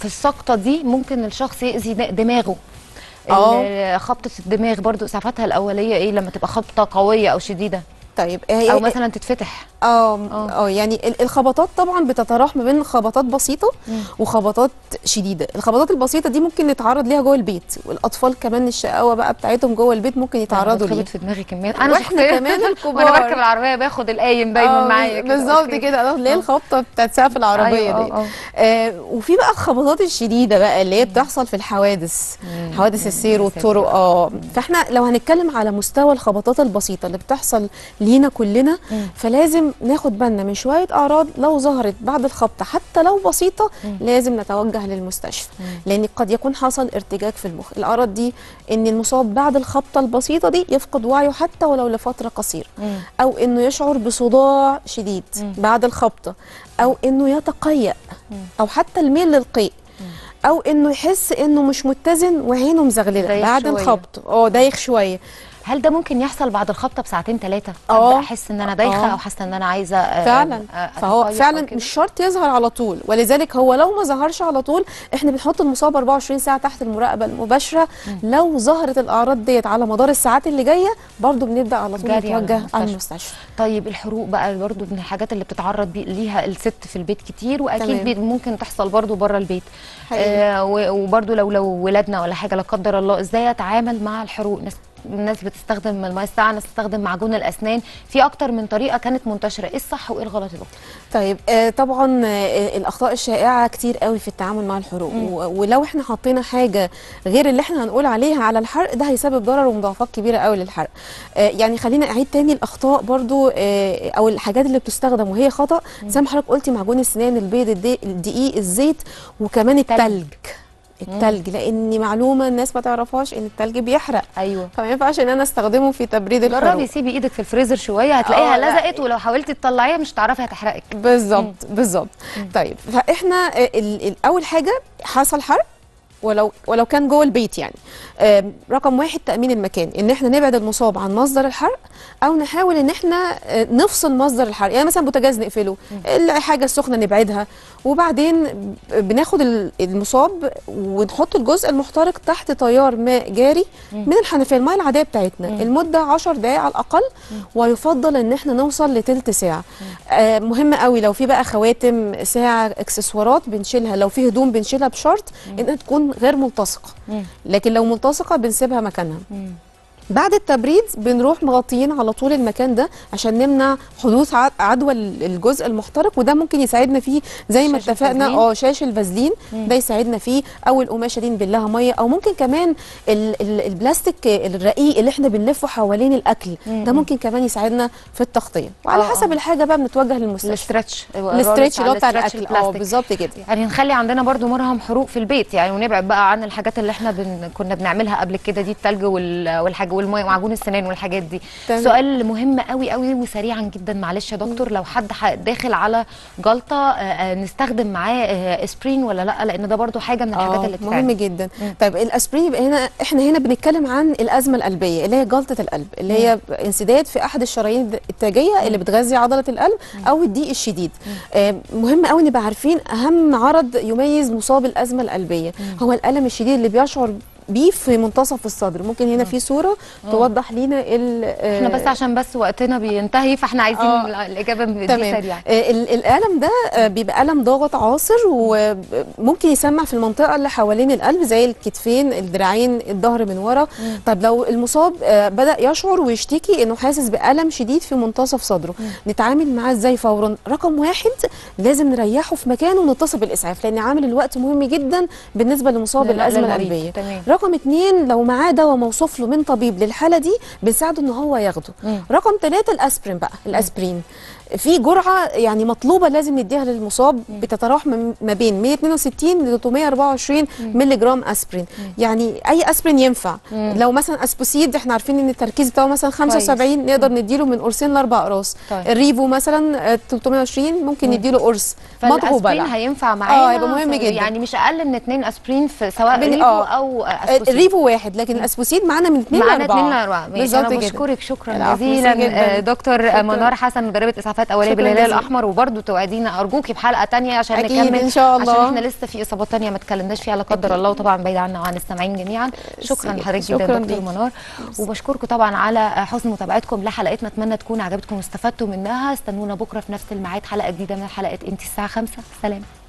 في السقطه دي ممكن الشخص يأذي د- دماغه آه. ال- خبطه الدماغ برضو اسعافاتها الاوليه ايه لما تبقى خبطه قويه او شديده طيب هي او مثلا تتفتح اه آه. اه يعني ال- الخبطات طبعا بتتراوح ما بين خبطات بسيطه وخبطات شديده الخبطات البسيطه دي ممكن نتعرض ليها جوه البيت والاطفال كمان الشقاوه بقى بتاعتهم جوه البيت ممكن يتعرضوا أنا ليها اتخبط في دماغي كميات انا وإحنا شخصيا كمان الكبار. وانا بركب العربيه باخد القايم دايما آه، معايا كده. بالظبط أوكي. كده اللي هي آه. الخبطه بتاعت سقف العربيه أيوة، دي آه، آه. آه وفي بقى الخبطات الشديده بقى اللي هي بتحصل في الحوادث حوادث السير والطرق اه فاحنا لو هنتكلم على مستوى الخبطات البسيطه اللي بتحصل لينا كلنا فلازم ناخد بالنا من شويه اعراض لو ظهرت بعد الخبطه حتى لو بسيطه لازم نتوجه للمستشفى لان قد يكون حصل ارتجاج في المخ الاعراض دي ان المصاب بعد الخبطه البسيطه دي يفقد وعيه حتى ولو لفتره قصيره مم. او انه يشعر بصداع شديد بعد الخبطه او انه يتقيأ او حتى الميل للقيء او انه يحس انه مش متزن وعينه مزغلله دايخ بعد شوية. الخبطه اه دايخ شويه هل ده ممكن يحصل بعد الخبطه بساعتين ثلاثه آه. ابدا احس ان انا دايخه آه. او حاسه ان انا عايزه آه، فعلا آه، فهو أتقيأ فعلا أو كده؟ مش شرط يظهر على طول ولذلك هو لو ما ظهرش على طول احنا بنحط المصاب 24 ساعه تحت المراقبه المباشره لو ظهرت الاعراض ديت على مدار الساعات اللي جايه برضو بنبدا على طول جري على نتوجه المستشفى. على المستشفى طيب الحروق بقى برضو من الحاجات اللي بتتعرض بي ليها الست في البيت كتير واكيد تمام. بي ممكن تحصل برضو بره البيت حقيقي. آه و- وبرضو لو لو ولادنا ولا حاجه لا قدر الله ازاي اتعامل مع الحروق ناس الناس بتستخدم الماء الساقعه ناس بتستخدم معجون الاسنان في اكتر من طريقه كانت منتشره ايه الصح وايه الغلط يا دكتور طيب آه طبعا آه الاخطاء الشائعه كتير قوي في التعامل مع الحروق و- ولو احنا حطينا حاجه غير اللي احنا هنقول عليها على الحرق ده هيسبب ضرر ومضاعفات كبيره قوي للحرق آه يعني خلينا اعيد تاني الاخطاء برضو آه او الحاجات اللي بتستخدم وهي خطا زي ما حضرتك قلتي معجون السنان البيض الدي- الدقيق الزيت وكمان التلج التلج لان معلومه الناس ما تعرفهاش ان التلج بيحرق ايوه فما ينفعش ان انا استخدمه في تبريد جربي الحروق سيبي ايدك في الفريزر شويه هتلاقيها آه، لا. لزقت ولو حاولتي تطلعيها مش هتعرفي هتحرقك بالظبط بالظبط طيب فاحنا آه، ال- ال- اول حاجه حصل حرق ولو ولو كان جوه البيت يعني آم، رقم واحد تامين المكان ان احنا نبعد المصاب عن مصدر الحرق او نحاول ان احنا آه، نفصل مصدر الحرق يعني مثلا بوتاجاز نقفله الحاجه السخنه نبعدها وبعدين بناخد ال- المصاب ونحط الجزء المحترق تحت تيار ماء جاري من الحنفيه الماء العاديه بتاعتنا المده 10 دقائق على الاقل ويفضل ان احنا نوصل لتلت ساعه آه مهم قوي لو في بقى خواتم ساعه اكسسوارات بنشيلها لو في هدوم بنشيلها بشرط انها تكون غير ملتصقه لكن لو ملتصقه بنسيبها مكانها بعد التبريد بنروح مغطيين على طول المكان ده عشان نمنع حدوث ع- عدوى ال- الجزء المحترق وده ممكن يساعدنا فيه زي ما شاش اتفقنا الفازلين؟ اه شاش الفازلين ده يساعدنا فيه او القماشه دي نبلها ميه او ممكن كمان ال ال البلاستيك الرقيق اللي احنا بنلفه حوالين الاكل ده ممكن كمان يساعدنا في التغطيه وعلى آه، حسب آه. الحاجه بقى بنتوجه للمستشفى الاسترتش الاسترتش اللي هو بتاع الاسترتش الاكل اه البلاستيك. بالظبط كده يعني نخلي عندنا برضو مرهم حروق في البيت يعني ونبعد بقى عن الحاجات اللي احنا بن... كنا بنعملها قبل كده دي التلج وال... والحاجه والميه ومعجون السنان والحاجات دي تمام. سؤال مهم قوي قوي وسريعا جدا معلش يا دكتور لو حد ح- داخل على جلطه آه، آه، نستخدم معاه آه، اسبرين ولا لا لان ده برضو حاجه من الحاجات آه، اللي مهم بتتعمل جدا طيب الاسبرين يبقى هنا احنا هنا بنتكلم عن الازمه القلبيه اللي هي جلطه القلب اللي هي انسداد في احد الشرايين التاجيه اللي بتغذي عضله القلب او الضيق الشديد آه، مهم قوي نبقى عارفين اهم عرض يميز مصاب الازمه القلبيه هو الالم الشديد اللي بيشعر بيه في منتصف الصدر ممكن هنا في صوره توضح لينا ال- آه، احنا بس عشان بس وقتنا بينتهي فاحنا عايزين آه. الاجابه دي تمام سريعه آه، ال- الالم ده آه، بيبقى الم ضاغط عاصر وممكن يسمع في المنطقه اللي حوالين القلب زي الكتفين الدراعين الظهر من ورا طب لو المصاب آه، بدا يشعر ويشتكي انه حاسس بالم شديد في منتصف صدره نتعامل معاه ازاي فورا رقم واحد لازم نريحه في مكانه ونتصل بالاسعاف لان عامل الوقت مهم جدا بالنسبه لمصاب للنقل الازمه المريض. القلبيه تمام. رقم اتنين لو معاه دواء موصوف له من طبيب للحاله دي بنساعده ان هو ياخده رقم ثلاثة الاسبرين بقى الاسبرين في جرعه يعني مطلوبه لازم نديها للمصاب بتتراوح من- ما بين 162 ل 324 مللي جرام اسبرين يعني اي اسبرين ينفع لو مثلا اسبوسيد احنا عارفين ان التركيز بتاعه مثلا 75 نقدر نديله من قرصين لاربع اقراص طيب. الريفو مثلا آه، 320 ممكن نديله قرص مضغوط فالاسبرين بلع هينفع معانا هيبقى مهم في- جدا. يعني مش اقل من اتنين اسبرين في سواء بن- ريفو آه. او آه، اسبوسين الريفو واحد لكن الاسبوسيد معانا من 2 ل 4 معانا اتنين لاربعه ماشي بالظبط انا كده. بشكرك شكرا العفو، جزيلا ميرسي جداً. آه، دكتور شكراً. منار حسن مدربه اسعافات اسعافات اوليه شكراً بالهلال جزيلاً. الاحمر وبرده توعدينا ارجوكي بحلقه تانية عشان أكيد نكمل إن شاء الله. عشان احنا لسه في اصابات تانية ما اتكلمناش فيها لا قدر الله وطبعا بعيد عنا وعن السامعين جميعا شكرا لحضرتك جدا شكراً دكتور ليك. منار وبشكركم طبعا على حسن متابعتكم لحلقتنا اتمنى تكون عجبتكم واستفدتوا منها استنونا بكره في نفس الميعاد حلقه جديده من حلقه انت الساعه 5 سلام